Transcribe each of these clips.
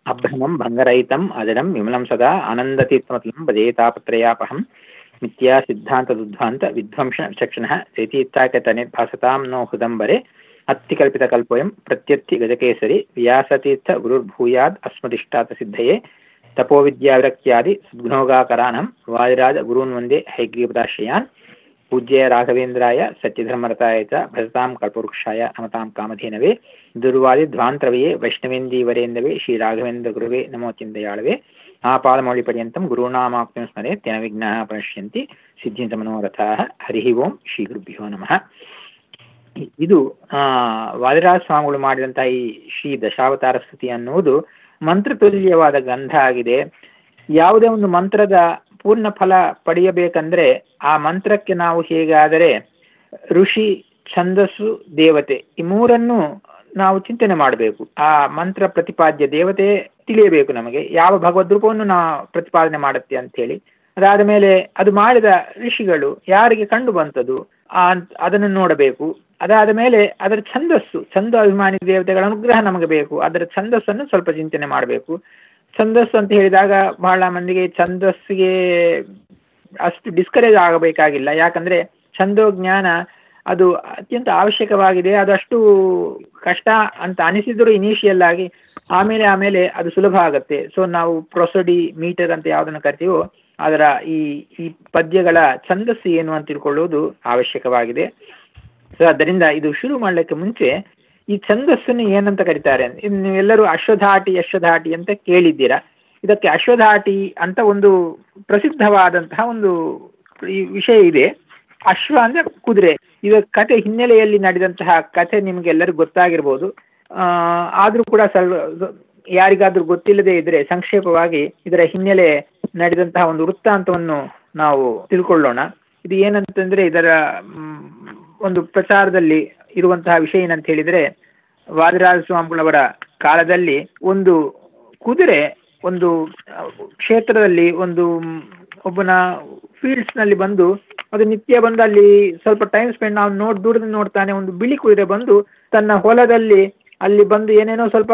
ಅಭ್ರಮಂ ಭಂಗರಹಿತಂ ಅಜಡಂ ವಿಮಲಂ ಸದಾ ಆನಂದತೀರ್ಥಮತಲಂ ಭಜೇತಾಪತ್ರಯಾಪಹಂ ನಿತ್ಯ ಸಿದ್ಧಾಂತ ದುದ್ಧಾಂತ ವಿಧ್ವಂಸ ವಿಚಕ್ಷಣಃ ಚೈತೀರ್ಥಾಕತನಿರ್ಭಾಸತಾಂ ನೋ ಹೃದಂಬರೆ ಅತ್ತಿಕಲ್ಪಿತಕಲ್ಪೋಯಂ ಪ್ರತ್ಯರ್ಥಿ ಗಜಕೇಸರಿ ವ್ಯಾಸತೀರ್ಥ ಗುರುರ್ಭೂಯಾದ್ ಅಸ್ಮದಿಷ್ಟಾತ ಸಿದ್ಧಯೇ ತಪೋವಿದ್ಯಾವಿರಕ್ತ್ಯಾದಿ ಸದ್ಗುಣೋಗಾಕರಾಣಂ ವಾದಿರಾಜ ಗುರೂನ್ ವಂದೇ ಹೈಗ್ರೀಪದಾಶ್ರಯಾನ್ ಪೂಜ್ಯ ರಾಘವೇಂದ್ರಾಯ ಸತ್ಯಧರ್ಮರತಾಯ ಚ ಭಜತಾಂ ಕಲ್ಪವೃಕ್ಷಾಯ ನಮತಾಂ ಕಾಮಧೇನವೇ ದುರ್ವಾದಿ ಧ್ವಾಂತರವೆಯೇ ವೈಷ್ಣವೇಂದೀವರೇಂದವೇ ಶ್ರೀ ರಾಘವೇಂದ್ರ ಗುರುವೇ ನಮೋ ಚಿಂತೆಯಾಳವೇ ಆಪಾದಮೌಳಿ ಪರ್ಯಂತಂ ಗುರುನಾಮಾಕ್ತಿಂ ಸ್ಮರೆ ತೆನ ವಿಘ್ನಾಃ ಪ್ರಣಶ್ಯಂತಿ ಸಿದ್ಧಿಂತ ಮನೋರಥಾಃ ಹರಿ ಓಂ ಶ್ರೀ ಗುರುಭ್ಯೋ ನಮಃ ಇದು ಆ ವಾದಿರಾಜ ಸ್ವಾಮಿಗಳು ಮಾಡಿದಂತಹ ಈ ಶ್ರೀ ದಶಾವತಾರ ಸ್ತುತಿ ಅನ್ನುವುದು ಮಂತ್ರತುಲ್ಯವಾದ ಗ್ರಂಥ ಆಗಿದೆ ಯಾವುದೇ ಒಂದು ಮಂತ್ರದ ಪೂರ್ಣ ಫಲ ಪಡೆಯಬೇಕಂದ್ರೆ ಆ ಮಂತ್ರಕ್ಕೆ ನಾವು ಹೇಗಾದರೆ ಋಷಿ ಛಂದಸ್ಸು ದೇವತೆ ಈ ಮೂರನ್ನು ನಾವು ಚಿಂತನೆ ಮಾಡಬೇಕು ಆ ಮಂತ್ರ ಪ್ರತಿಪಾದ್ಯ ದೇವತೆ ತಿಳಿಯಬೇಕು ನಮಗೆ ಯಾವ ಭಗವದ್ ರೂಪವನ್ನು ನಾವು ಪ್ರತಿಪಾದನೆ ಮಾಡುತ್ತೆ ಅಂತ ಹೇಳಿ ಅದಾದ ಮೇಲೆ ಅದು ಮಾಡಿದ ಋಷಿಗಳು ಯಾರಿಗೆ ಕಂಡು ಬಂತದು ಆ ಅದನ್ನು ನೋಡಬೇಕು ಅದಾದ ಮೇಲೆ ಅದರ ಛಂದಸ್ಸು ಛಂದ ಅಭಿಮಾನಿ ದೇವತೆಗಳ ಅನುಗ್ರಹ ನಮಗೆ ಬೇಕು ಅದರ ಛಂದಸ್ಸನ್ನು ಸ್ವಲ್ಪ ಚಿಂತನೆ ಮಾಡಬೇಕು ಛಂದಸ್ಸು ಅಂತ ಹೇಳಿದಾಗ ಬಹಳ ಮಂದಿಗೆ ಛಂದಸ್ಸಿಗೆ ಅಷ್ಟು ಡಿಸ್ಕರೇಜ್ ಆಗಬೇಕಾಗಿಲ್ಲ ಯಾಕಂದ್ರೆ ಛಂದೋ ಜ್ಞಾನ ಅದು ಅತ್ಯಂತ ಅವಶ್ಯಕವಾಗಿದೆ ಅದಷ್ಟು ಕಷ್ಟ ಅಂತ ಅನಿಸಿದ್ರು ಇನಿಷಿಯಲ್ ಆಗಿ ಆಮೇಲೆ ಆಮೇಲೆ ಅದು ಸುಲಭ ಆಗುತ್ತೆ ಸೊ ನಾವು ಪ್ರೊಸಡಿ ಮೀಟರ್ ಅಂತ ಯಾವುದನ್ನು ಕರಿತೀವೋ ಅದರ ಈ ಈ ಪದ್ಯಗಳ ಛಂದಸ್ಸು ಏನು ಅಂತ ತಿಳ್ಕೊಳ್ಳುವುದು ಅವಶ್ಯಕವಾಗಿದೆ ಸೊ ಅದರಿಂದ ಇದು ಶುರು ಮಾಡಲಿಕ್ಕೆ ಮುಂಚೆ ಈ ಛಂದಸ್ಸನ್ನು ಏನಂತ ಕರೀತಾರೆ ನೀವೆಲ್ಲರೂ ಅಶ್ವಧಾಟಿ ಅಶ್ವಧಾಟಿ ಅಂತ ಕೇಳಿದ್ದೀರಾ ಇದಕ್ಕೆ ಅಶ್ವಧಾಟಿ ಅಂತ ಒಂದು ಪ್ರಸಿದ್ಧವಾದಂತಹ ಒಂದು ವಿಷಯ ಇದೆ ಅಶ್ವ ಅಂದ್ರೆ ಕುದುರೆ ಇದು ಕತೆ ಹಿನ್ನೆಲೆಯಲ್ಲಿ ನಡೆದಂತಹ ಕತೆ ನಿಮ್ಗೆಲ್ಲರಿಗೂ ಗೊತ್ತಾಗಿರ್ಬೋದು ಆದರೂ ಕೂಡ ಸ್ವಲ್ಪ ಯಾರಿಗಾದ್ರೂ ಗೊತ್ತಿಲ್ಲದೆ ಇದ್ರೆ ಸಂಕ್ಷೇಪವಾಗಿ ಇದರ ಹಿನ್ನೆಲೆ ನಡೆದಂತಹ ಒಂದು ವೃತ್ತಾಂತವನ್ನು ನಾವು ತಿಳ್ಕೊಳ್ಳೋಣ ಇದು ಏನಂತಂದ್ರೆ ಇದರ ಒಂದು ಪ್ರಚಾರದಲ್ಲಿ ಇರುವಂತಹ ವಿಷಯ ಏನಂತ ಹೇಳಿದ್ರೆ ವಾದಿರಾಜ ಸ್ವಾಮಿಗಳವರ ಕಾಲದಲ್ಲಿ ಒಂದು ಕುದುರೆ ಒಂದು ಕ್ಷೇತ್ರದಲ್ಲಿ ಒಂದು ಒಬ್ಬನ ಫೀಲ್ಡ್ಸ್ ನಲ್ಲಿ ಬಂದು ಅದು ನಿತ್ಯ ಬಂದು ಅಲ್ಲಿ ಸ್ವಲ್ಪ ಟೈಮ್ ಸ್ಪೆಂಡ್ ನಾವು ನೋಡ್ ದೂರದಿಂದ ನೋಡ್ತಾನೆ ಒಂದು ಬಿಳಿ ಕುದುರೆ ಬಂದು ತನ್ನ ಹೊಲದಲ್ಲಿ ಅಲ್ಲಿ ಬಂದು ಏನೇನೋ ಸ್ವಲ್ಪ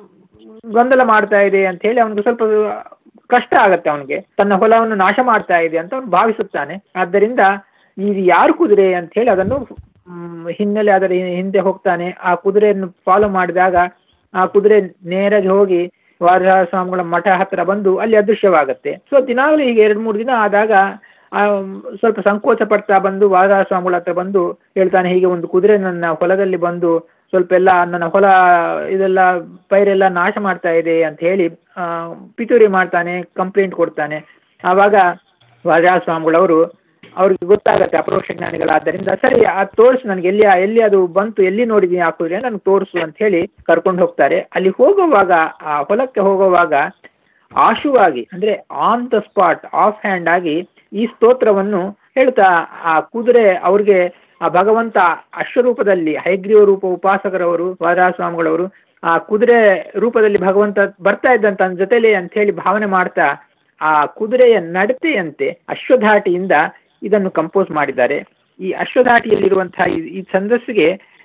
ಗೊಂದಲ ಮಾಡ್ತಾ ಇದೆ ಅಂತ ಹೇಳಿ ಅವನಿಗೆ ಸ್ವಲ್ಪ ಕಷ್ಟ ಆಗತ್ತೆ ಅವನಿಗೆ ತನ್ನ ಹೊಲವನ್ನು ನಾಶ ಮಾಡ್ತಾ ಇದೆ ಅಂತ ಅವನು ಭಾವಿಸುತ್ತಾನೆ ಆದ್ದರಿಂದ ಇದು ಯಾರು ಕುದುರೆ ಅಂತ ಹೇಳಿ ಅದನ್ನು ಹಿನ್ನೆಲೆ ಅದರ ಹಿಂದೆ ಹೋಗ್ತಾನೆ ಆ ಕುದುರೆಯನ್ನು ಫಾಲೋ ಮಾಡಿದಾಗ ಆ ಕುದುರೆ ನೇರಾಗಿ ಹೋಗಿ ವಾರರಾಜ ಸ್ವಾಮಿಗಳ ಮಠ ಹತ್ರ ಬಂದು ಅಲ್ಲಿ ಅದೃಶ್ಯವಾಗುತ್ತೆ ಸೊ ದಿನಾಗಲೂ ಈಗ ಎರಡು ಮೂರು ದಿನ ಆದಾಗ ಸ್ವಲ್ಪ ಸಂಕೋಚ ಪಡ್ತಾ ಬಂದು ವಾರರಾಜ ಸ್ವಾಮಿಗಳ ಹತ್ರ ಬಂದು ಹೇಳ್ತಾನೆ ಹೀಗೆ ಒಂದು ಕುದುರೆ ನನ್ನ ಹೊಲದಲ್ಲಿ ಬಂದು ಸ್ವಲ್ಪ ಎಲ್ಲ ನನ್ನ ಹೊಲ ಇದೆಲ್ಲ ಪೈರೆಲ್ಲ ನಾಶ ಮಾಡ್ತಾ ಇದೆ ಅಂತ ಹೇಳಿ ಪಿತೂರಿ ಮಾಡ್ತಾನೆ ಕಂಪ್ಲೇಂಟ್ ಕೊಡ್ತಾನೆ ಆವಾಗ ವಾರರಾಜ ಸ್ವಾಮಿಗಳವರು ಅವ್ರಿಗೆ ಗೊತ್ತಾಗತ್ತೆ ಅಪರೋಕ್ಷ ಜ್ಞಾನಿಗಳಾದ್ದರಿಂದ ಸರಿ ಅದು ತೋರಿಸು ನನಗೆ ಎಲ್ಲಿ ಎಲ್ಲಿ ಅದು ಬಂತು ಎಲ್ಲಿ ನೋಡಿದೀನಿ ಆ ಕುದುರೆ ನನಗೆ ತೋರಿಸು ಅಂತ ಹೇಳಿ ಕರ್ಕೊಂಡು ಹೋಗ್ತಾರೆ ಅಲ್ಲಿ ಹೋಗುವಾಗ ಆ ಹೊಲಕ್ಕೆ ಹೋಗುವಾಗ ಆಶುವಾಗಿ ಅಂದ್ರೆ on the spot offhand ಆಗಿ ಈ ಸ್ತೋತ್ರವನ್ನು ಹೇಳ್ತಾ ಆ ಕುದುರೆ ಅವ್ರಿಗೆ ಆ ಭಗವಂತ ಅಶ್ವರೂಪದಲ್ಲಿ ಹೈಗ್ರೀವ ರೂಪ ಉಪಾಸಕರವರು ವಾದರಾಜ ಸ್ವಾಮಿಗಳವರು ಆ ಕುದುರೆ ರೂಪದಲ್ಲಿ ಭಗವಂತ ಬರ್ತಾ ಇದ್ದಂತ ಜೊತೆಲಿ ಅಂತ ಹೇಳಿ ಭಾವನೆ ಮಾಡ್ತಾ ಆ ಕುದುರೆಯ ನಡತೆಯಂತೆ ಅಶ್ವಧಾಟಿಯಿಂದ ಇದನ್ನು ಕಂಪೋಸ್ ಮಾಡಿದ್ದಾರೆ ಈ ಅಶ್ವಧಾಟಿಯಲ್ಲಿರುವಂತಹ ಈ ಛಂದಸ್ಸಿಗೆ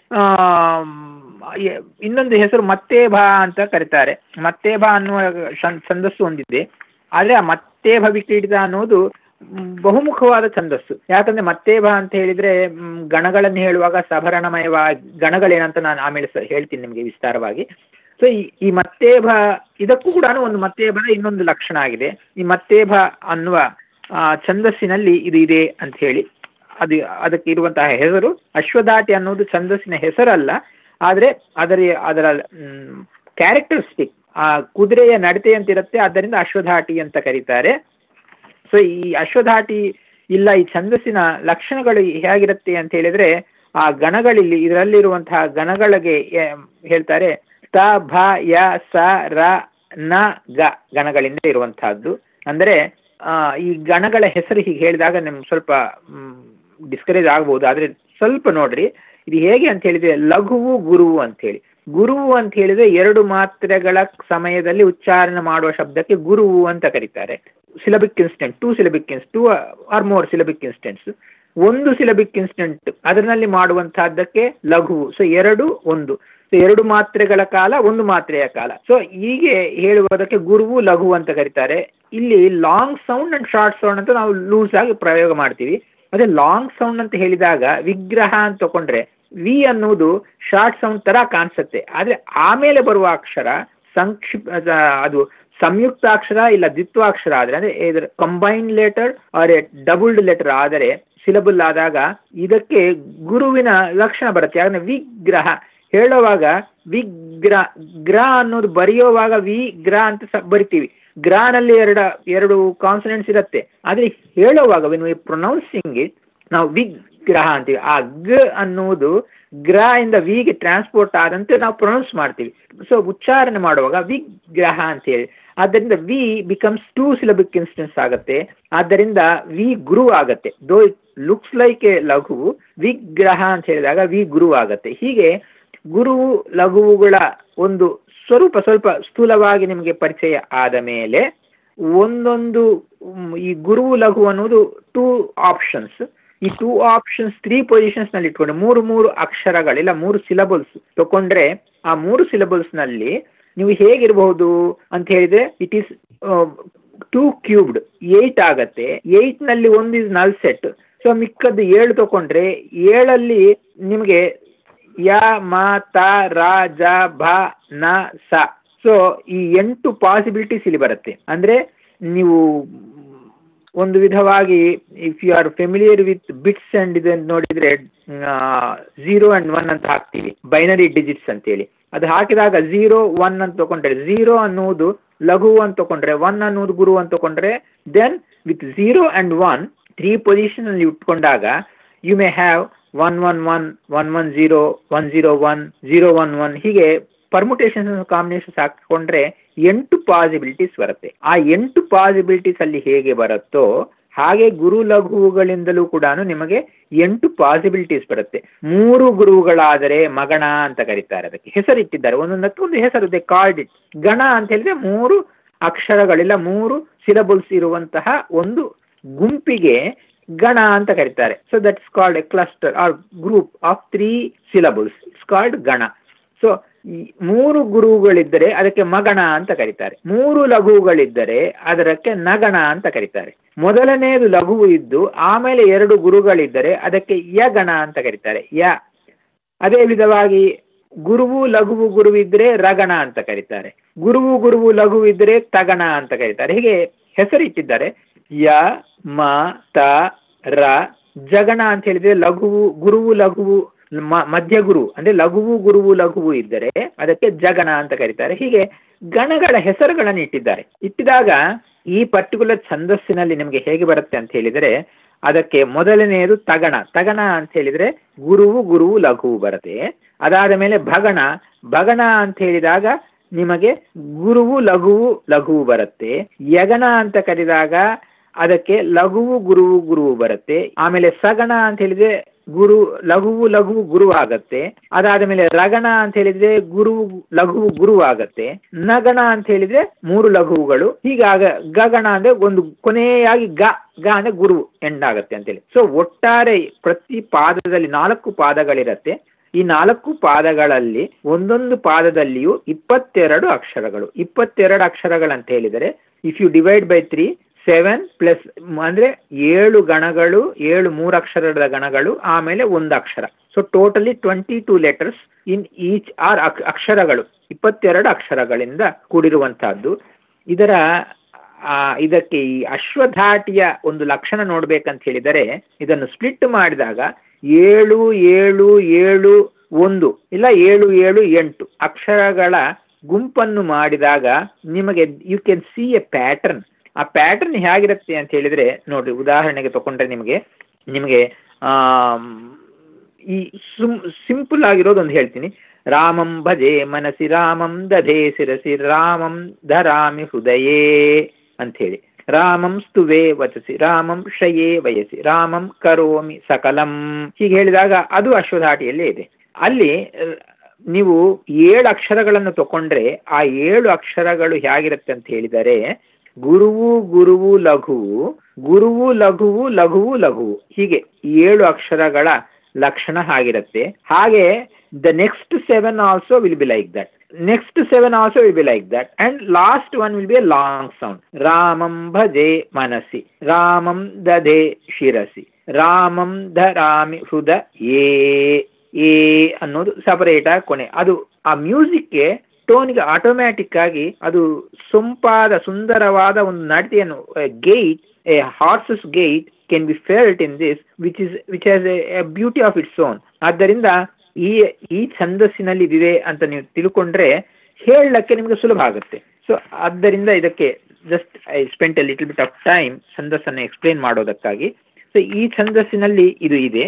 ಇನ್ನೊಂದು ಹೆಸರು ಮತ್ತೇಭ ಅಂತ ಕರೀತಾರೆ ಮತ್ತೇಭ ಅನ್ನುವ ಛಂದಸ್ಸು ಹೊಂದಿದೆ ಆದರೆ ಆ ಮತ್ತೇಭ ವಿಕ್ರೀಡಿತ ಅನ್ನೋದು ಬಹುಮುಖವಾದ ಛಂದಸ್ಸು ಯಾಕಂದ್ರೆ ಮತ್ತೇಭ ಅಂತ ಹೇಳಿದ್ರೆ ಗಣಗಳನ್ನು ಹೇಳುವಾಗ ಸಭರಣಮಯವ ಗಣಗಳೇನಂತ ನಾನು ಆಮೇಲೆ ಹೇಳ್ತೀನಿ ನಿಮಗೆ ವಿಸ್ತಾರವಾಗಿ ಸೊ ಈ ಈ ಮತ್ತೇಭ ಇದಕ್ಕೂ ಕೂಡ ಒಂದು ಮತ್ತೇಭದ ಇನ್ನೊಂದು ಲಕ್ಷಣ ಆಗಿದೆ ಈ ಮತ್ತೇಭ ಅನ್ನುವ ಛಂದಸ್ಸಿನಲ್ಲಿ ಇದು ಇದೆ ಅಂತ ಹೇಳಿ ಅದು ಅದಕ್ಕೆ ಇರುವಂತಹ ಹೆಸರು ಅಶ್ವಧಾಟಿ ಅನ್ನೋದು ಛಂದಸ್ಸಿನ ಹೆಸರಲ್ಲ ಆದರೆ ಅದರ ಅದರ ಕ್ಯಾರೆಕ್ಟರಿಸ್ಟಿಕ್ ಆ ಕುದುರೆಯ ನಡತೆಯಂತಿರುತ್ತೆ ಆದ್ದರಿಂದ ಅಶ್ವಧಾಟಿ ಅಂತ ಕರೀತಾರೆ ಸೊ ಈ ಅಶ್ವಧಾಟಿ ಇಲ್ಲ ಈ ಛಂದಸ್ಸಿನ ಲಕ್ಷಣಗಳು ಹೇಗಿರುತ್ತೆ ಅಂತ ಹೇಳಿದ್ರೆ ಆ ಗಣಗಳಲ್ಲಿ ಇದರಲ್ಲಿರುವಂತಹ ಗಣಗಳಿಗೆ ಹೇಳ್ತಾರೆ ತ ಭ ಯ ಸ ರ ನ ಗ ಗಣಗಳಿಂದ ಇರುವಂತಹದ್ದು ಅಂದರೆ ಈ ಗಣಗಳ ಹೆಸರು ಹೀಗೆ ಹೇಳಿದಾಗ ನಿಮ್ಗೆ ಸ್ವಲ್ಪ ಡಿಸ್ಕರೇಜ್ ಆಗ್ಬೋದು ಆದರೆ ಸ್ವಲ್ಪ ನೋಡ್ರಿ ಇದು ಹೇಗೆ ಅಂತ ಹೇಳಿದ್ರೆ ಲಘುವು ಗುರುವು ಅಂತ ಹೇಳಿ ಗುರುವು ಅಂತ ಹೇಳಿದ್ರೆ ಎರಡು ಮಾತ್ರೆಗಳ ಸಮಯದಲ್ಲಿ ಉಚ್ಚಾರಣೆ ಮಾಡುವ ಶಬ್ದಕ್ಕೆ ಗುರುವು ಅಂತ ಕರೀತಾರೆ ಸಿಲಬಿಕ್ ಇನ್ಸ್ಟೆಂಟ್ ಟೂ ಸಿಲಬಿಕ್ ಇನ್ಸ್ two or more syllabic instants ಒಂದು ಸಿಲಬಿಕ್ ಇನ್ಸ್ಟೆಂಟ್ ಅದರಲ್ಲಿ ಮಾಡುವಂತಹದ್ದಕ್ಕೆ ಲಘುವು ಸೊ ಎರಡು ಒಂದು ಸೊ ಎರಡು ಮಾತ್ರೆಗಳ ಕಾಲ ಒಂದು ಮಾತ್ರೆಯ ಕಾಲ ಸೊ ಹೀಗೆ ಹೇಳುವುದಕ್ಕೆ ಗುರುವು ಲಘು ಅಂತ ಕರೀತಾರೆ ಇಲ್ಲಿ long sound and short sound ಅಂತ ನಾವು ಲೂಸ್ ಆಗಿ ಪ್ರಯೋಗ ಮಾಡ್ತೀವಿ ಅದೇ ಲಾಂಗ್ ಸೌಂಡ್ ಅಂತ ಹೇಳಿದಾಗ ವಿಗ್ರಹ ಅಂತ ತಗೊಂಡ್ರೆ ವಿ ಅನ್ನುವುದು ಶಾರ್ಟ್ ಸೌಂಡ್ ತರ ಕಾಣಿಸುತ್ತೆ ಆದ್ರೆ ಆಮೇಲೆ ಬರುವ ಅಕ್ಷರ ಸಂಕ್ಷಿಪ್ ಅದು ಸಂಯುಕ್ತಾಕ್ಷರ ಇಲ್ಲ ದ್ವಿತ್ವಾಕ್ಷರ ಆದರೆ ಅಂದ್ರೆ ಇದರ combined letter or a doubled letter ಆದರೆ ಸಿಲಬಲ್ ಆದಾಗ ಇದಕ್ಕೆ ಗುರುವಿನ ಲಕ್ಷಣ ಬರುತ್ತೆ ಯಾಕಂದ್ರೆ ವಿಗ್ರಹ ಹೇಳುವಾಗ ವಿಗ್ರ ಗ್ರ ಅನ್ನೋದು ಬರೆಯುವಾಗ ವಿ ಗ್ರ ಅಂತ ಸ ಬರಿತೀವಿ ಗ್ರಾನಲ್ಲಿ ಎರಡ ಎರಡು ಕಾನ್ಸನೆಂಟ್ಸ್ ಇರುತ್ತೆ ಆದರೆ ಹೇಳುವಾಗ ವೆನ್ ವಿ ಪ್ರೊನೌನ್ಸಿಂಗ್ ಇಟ್ ನಾವು ವಿಗ್ರಹ ಅಂತೀವಿ ಆ ಗ ಅನ್ನುವುದು ಗ್ರ ಇಂದ ವಿಗೆ ಟ್ರಾನ್ಸ್ಪೋರ್ಟ್ ಆದಂತೆ ನಾವು ಪ್ರೊನೌನ್ಸ್ ಮಾಡ್ತೀವಿ ಸೊ ಉಚ್ಚಾರಣೆ ಮಾಡುವಾಗ ವಿಗ್ರಹ ಅಂತೇಳಿ ಆದ್ದರಿಂದ we becomes two syllabic instance ಆಗುತ್ತೆ ಆದ್ದರಿಂದ ವಿ ಗುರು ಆಗತ್ತೆ though it looks like A ಲಘು ವಿಗ್ರಹ ಅಂತ ಹೇಳಿದಾಗ ವಿ ಗುರು ಆಗತ್ತೆ ಹೀಗೆ ಗುರು ಲಘುವುಗಳ ಒಂದು ಸ್ವರೂಪ ಸ್ವಲ್ಪ ಸ್ಥೂಲವಾಗಿ ನಿಮಗೆ ಪರಿಚಯ ಆದ ಮೇಲೆ ಒಂದೊಂದು ಈ ಗುರು ಲಘು ಅನ್ನೋದು ಟೂ ಆಪ್ಷನ್ಸ್ ಈ ಟೂ ಆಪ್ಷನ್ಸ್ ತ್ರೀ ಪೊಸಿಷನ್ಸ್ ನಲ್ಲಿ ಇಟ್ಕೊಂಡು ಮೂರು ಮೂರು ಅಕ್ಷರಗಳಿಲ್ಲ ಮೂರು ಸಿಲಬಲ್ಸ್ ತಗೊಂಡ್ರೆ ಆ ಮೂರು ಸಿಲಬಲ್ಸ್ ನಲ್ಲಿ ನೀವು ಹೇಗಿರಬಹುದು ಅಂತ ಹೇಳಿದ್ರೆ it is two cubed eight ಆಗತ್ತೆ ಏಟ್ ನಲ್ಲಿ ಒಂದು ಇಸ್ ನಲ್ ಸೆಟ್ ಸೊ ಮಿಕ್ಕದ್ದು ಏಳು ತಗೊಂಡ್ರೆ ಏಳಲ್ಲಿ ನಿಮಗೆ ಯ ಮ ತ ರ ಜ ಭ ನ ಸ ಸೊ ಈ ಎಂಟು ಪಾಸಿಬಿಲಿಟೀಸ್ ಇಲ್ಲಿ ಬರುತ್ತೆ ಅಂದ್ರೆ ನೀವು ಒಂದು ವಿಧವಾಗಿ if you are familiar with bits and ಇದು ನೋಡಿದ್ರೆ ಝೀರೋ ಅಂಡ್ ಒನ್ ಅಂತ ಹಾಕ್ತೀವಿ ಬೈನರಿ ಡಿಜಿಟ್ಸ್ ಅಂತೇಳಿ ಅದು ಹಾಕಿದಾಗ ಝೀರೋ ಒನ್ ಅಂತ ತಗೊಂಡ್ರೆ ಝೀರೋ ಅನ್ನುವುದು ಲಘು ಅಂತ ತಗೊಂಡ್ರೆ ಒನ್ ಅನ್ನುವುದು ಗುರು ಅಂತ ತಗೊಂಡ್ರೆ then with zero and one three position ಅಲ್ಲಿ ಇಟ್ಕೊಂಡಾಗ you may have one one one one one zero one zero one zero one one ಹೀಗೆ ಪರ್ಮುಟೇಷನ್ಸ್ ಕಾಂಬಿನೇಷನ್ಸ್ ಹಾಕೊಂಡ್ರೆ ಎಂಟು ಪಾಸಿಬಿಲಿಟೀಸ್ ಬರುತ್ತೆ ಆ ಎಂಟು ಪಾಸಿಬಿಲಿಟೀಸ್ ಅಲ್ಲಿ ಹೇಗೆ ಬರುತ್ತೋ ಹಾಗೆ ಗುರು ಲಘುವುಗಳಿಂದಲೂ ಕೂಡ ನಿಮಗೆ ಎಂಟು ಪಾಸಿಬಿಲಿಟೀಸ್ ಬರುತ್ತೆ ಮೂರು ಗುರುವುಗಳಾದರೆ ಮಗಣ ಅಂತ ಕರೀತಾರೆ ಅದಕ್ಕೆ ಹೆಸರಿಟ್ಟಿದ್ದಾರೆ ಒಂದೊಂದಕ್ಕೆ ಒಂದು ಹೆಸರು ಇದೆ ಕಾರ್ಡ್ ಇಟ್ ಗಣ ಅಂತ ಹೇಳಿದ್ರೆ ಮೂರು ಅಕ್ಷರಗಳಿಲ್ಲ ಮೂರು ಸಿಲಬಲ್ಸ್ ಇರುವಂತಹ ಒಂದು ಗುಂಪಿಗೆ ಗಣ ಅಂತ ಕರೀತಾರೆ so that is called a cluster or group of three syllables it's called ಗಣ ಸೊ ಮೂರು ಗುರುಗಳಿದ್ದರೆ ಅದಕ್ಕೆ ಮಗಣ ಅಂತ ಕರೀತಾರೆ ಮೂರು ಲಘುಗಳಿದ್ದರೆ ಅದಕ್ಕೆ ನಗಣ ಅಂತ ಕರೀತಾರೆ ಮೊದಲನೆಯದು ಲಘುವು ಇದ್ದು ಆಮೇಲೆ ಎರಡು ಗುರುಗಳಿದ್ದರೆ ಅದಕ್ಕೆ ಯಗಣ ಅಂತ ಕರೀತಾರೆ ಯ ಅದೇ ವಿಧವಾಗಿ ಗುರುವು ಲಘುವು ಗುರುವಿದ್ರೆ ರಗಣ ಅಂತ ಕರೀತಾರೆ ಗುರುವು ಗುರುವು ಲಘು ಇದ್ರೆ ತಗಣ ಅಂತ ಕರೀತಾರೆ ಹೀಗೆ ಹೆಸರಿಟ್ಟಿದ್ದಾರೆ ಯ ಮ ತ ರ ಜಗಣ ಅಂತ ಹೇಳಿದ್ರೆ ಲಘುವು ಗುರುವು ಲಘುವು ಮಧ್ಯ ಗುರು ಅಂದ್ರೆ ಲಘುವು ಗುರುವು ಲಘುವು ಇದ್ದರೆ ಅದಕ್ಕೆ ಜಗಣ ಅಂತ ಕರೀತಾರೆ ಹೀಗೆ ಗಣಗಳ ಹೆಸರುಗಳನ್ನು ಇಟ್ಟಿದ್ದಾರೆ ಇಟ್ಟಿದಾಗ ಈ ಪರ್ಟಿಕ್ಯುಲರ್ ಛಂದಸ್ಸಿನಲ್ಲಿ ನಿಮಗೆ ಹೇಗೆ ಬರುತ್ತೆ ಅಂತ ಹೇಳಿದರೆ ಅದಕ್ಕೆ ಮೊದಲನೆಯದು ತಗಣ ತಗಣ ಅಂತ ಹೇಳಿದ್ರೆ ಗುರುವು ಗುರುವು ಲಘುವು ಬರುತ್ತೆ ಅದಾದ ಮೇಲೆ ಭಗಣ ಭಗಣ ಅಂತ ಹೇಳಿದಾಗ ನಿಮಗೆ ಗುರುವು ಲಘುವು ಲಘುವು ಬರುತ್ತೆ ಯಗಣ ಅಂತ ಕರೆದಾಗ ಅದಕ್ಕೆ ಲಘುವು ಗುರುವು ಗುರುವು ಬರುತ್ತೆ ಆಮೇಲೆ ಸಗಣ ಅಂತ ಹೇಳಿದ್ರೆ ಗುರು ಲಘುವು ಲಘುವು ಗುರು ಆಗತ್ತೆ ಅದಾದ ಮೇಲೆ ರಗಣ ಅಂತ ಹೇಳಿದ್ರೆ ಗುರು ಲಘುವು ಗುರು ಆಗತ್ತೆ ನಗಣ ಅಂತ ಹೇಳಿದ್ರೆ ಮೂರು ಲಘುವುಗಳು ಹೀಗಾಗ ಗಗಣ ಅಂದ್ರೆ ಒಂದು ಕೊನೆಯಾಗಿ ಗ ಗ ಅಂದ್ರೆ ಗುರು ಎಂಡ್ ಆಗತ್ತೆ ಅಂತೇಳಿ ಸೊ ಒಟ್ಟಾರೆ ಪ್ರತಿ ಪಾದದಲ್ಲಿ ನಾಲ್ಕು ಪಾದಗಳಿರತ್ತೆ ಈ ನಾಲ್ಕು ಪಾದಗಳಲ್ಲಿ ಒಂದೊಂದು ಪಾದದಲ್ಲಿಯೂ ಇಪ್ಪತ್ತೆರಡು ಅಕ್ಷರಗಳು ಇಪ್ಪತ್ತೆರಡು ಅಕ್ಷರಗಳಂತ ಹೇಳಿದರೆ if you divide by three seven plus ಅಂದ್ರೆ ಏಳು ಗಣಗಳು ಏಳು ಮೂರು ಅಕ್ಷರದ ಗಣಗಳು ಆಮೇಲೆ ಒಂದು ಅಕ್ಷರ so totally twenty two letters in each or ಅಕ್ಷರಗಳು ಇಪ್ಪತ್ತೆರಡು ಅಕ್ಷರಗಳಿಂದ ಕೂಡಿರುವಂತಹದ್ದು ಇದರ ಇದಕ್ಕೆ ಈ ಅಶ್ವಧಾಟಿಯ ಒಂದು ಲಕ್ಷಣ ನೋಡ್ಬೇಕಂತ ಹೇಳಿದರೆ ಇದನ್ನು ಸ್ಪ್ಲಿಟ್ ಮಾಡಿದಾಗ ಏಳು ಏಳು ಏಳು ಒಂದು ಇಲ್ಲ ಏಳು ಏಳು ಎಂಟು ಅಕ್ಷರಗಳ ಗುಂಪನ್ನು ಮಾಡಿದಾಗ ನಿಮಗೆ you can see a pattern ಆ ಪ್ಯಾಟರ್ನ್ ಹೇಗಿರುತ್ತೆ ಅಂತ ಹೇಳಿದ್ರೆ ನೋಡ್ರಿ ಉದಾಹರಣೆಗೆ ತಗೊಂಡ್ರೆ ನಿಮಗೆ ನಿಮಗೆ ಈ ಸುಮ್ ಸಿಂಪಲ್ ಆಗಿರೋದು ಒಂದು ಹೇಳ್ತೀನಿ ರಾಮಂ ಭಜೆ ಮನಸಿ ರಾಮಂ ದಧೆ ಶಿರಸಿ ರಾಮಂ ಧರಾಮಿ ಹೃದಯೇ ಅಂಥೇಳಿ ರಾಮಂ ಸ್ತುವೆ ವಚಸಿ ರಾಮಂ ಶಯೇ ವಯಸಿ ರಾಮಂ ಕರೋಮಿ ಸಕಲಂ ಹೀಗೆ ಹೇಳಿದಾಗ ಅದು ಅಶ್ವಧಾಟಿಯಲ್ಲೇ ಇದೆ ಅಲ್ಲಿ ನೀವು ಏಳು ಅಕ್ಷರಗಳನ್ನು ತಗೊಂಡ್ರೆ ಆ ಏಳು ಅಕ್ಷರಗಳು ಹೇಗಿರುತ್ತೆ ಅಂತ ಹೇಳಿದರೆ ಗುರುವು ಗುರುವು ಲಘುವು ಗುರುವು ಲಘುವು ಲಘುವು ಲಘುವು ಹೀಗೆ ಏಳು ಅಕ್ಷರಗಳ ಲಕ್ಷಣ ಆಗಿರುತ್ತೆ ಹಾಗೆ the next seven also will be like that next seven also will be like that and last one will be a long sound ramam bhaje manasi ramam dade shirasi ರಾಮಂ ಧರಾಮಿ ಹೃದ ಏ ಏ ಅನ್ನೋದು ಸಪರೇಟ್ ಆಗಿ ಕೊನೆ ಅದು ಆ ಮ್ಯೂಸಿಕ್ಗೆ ಟೋನ್ಗೆ ಆಟೋಮ್ಯಾಟಿಕ್ ಆಗಿ ಅದು ಸೊಂಪಾದ ಸುಂದರವಾದ ಒಂದು ನಡತೆಯನ್ನು gait a horse's gait can be felt in this which is which has a beauty of its own ಆದ್ದರಿಂದ ಈ ಈ ಛಂದಸ್ಸಿನಲ್ಲಿ ಇದಿದೆ ಅಂತ ನೀವು ತಿಳ್ಕೊಂಡ್ರೆ ಹೇಳಕ್ಕೆ ನಿಮಗೆ ಸುಲಭ ಆಗುತ್ತೆ ಸೊ ಆದ್ದರಿಂದ ಇದಕ್ಕೆ just I spent a little bit of time ಛಂದಸ್ಸನ್ನು ಎಕ್ಸ್ಪ್ಲೇನ್ ಮಾಡೋದಕ್ಕಾಗಿ ಸೊ ಈ ಛಂದಸ್ಸಿನಲ್ಲಿ ಇದು ಇದೆ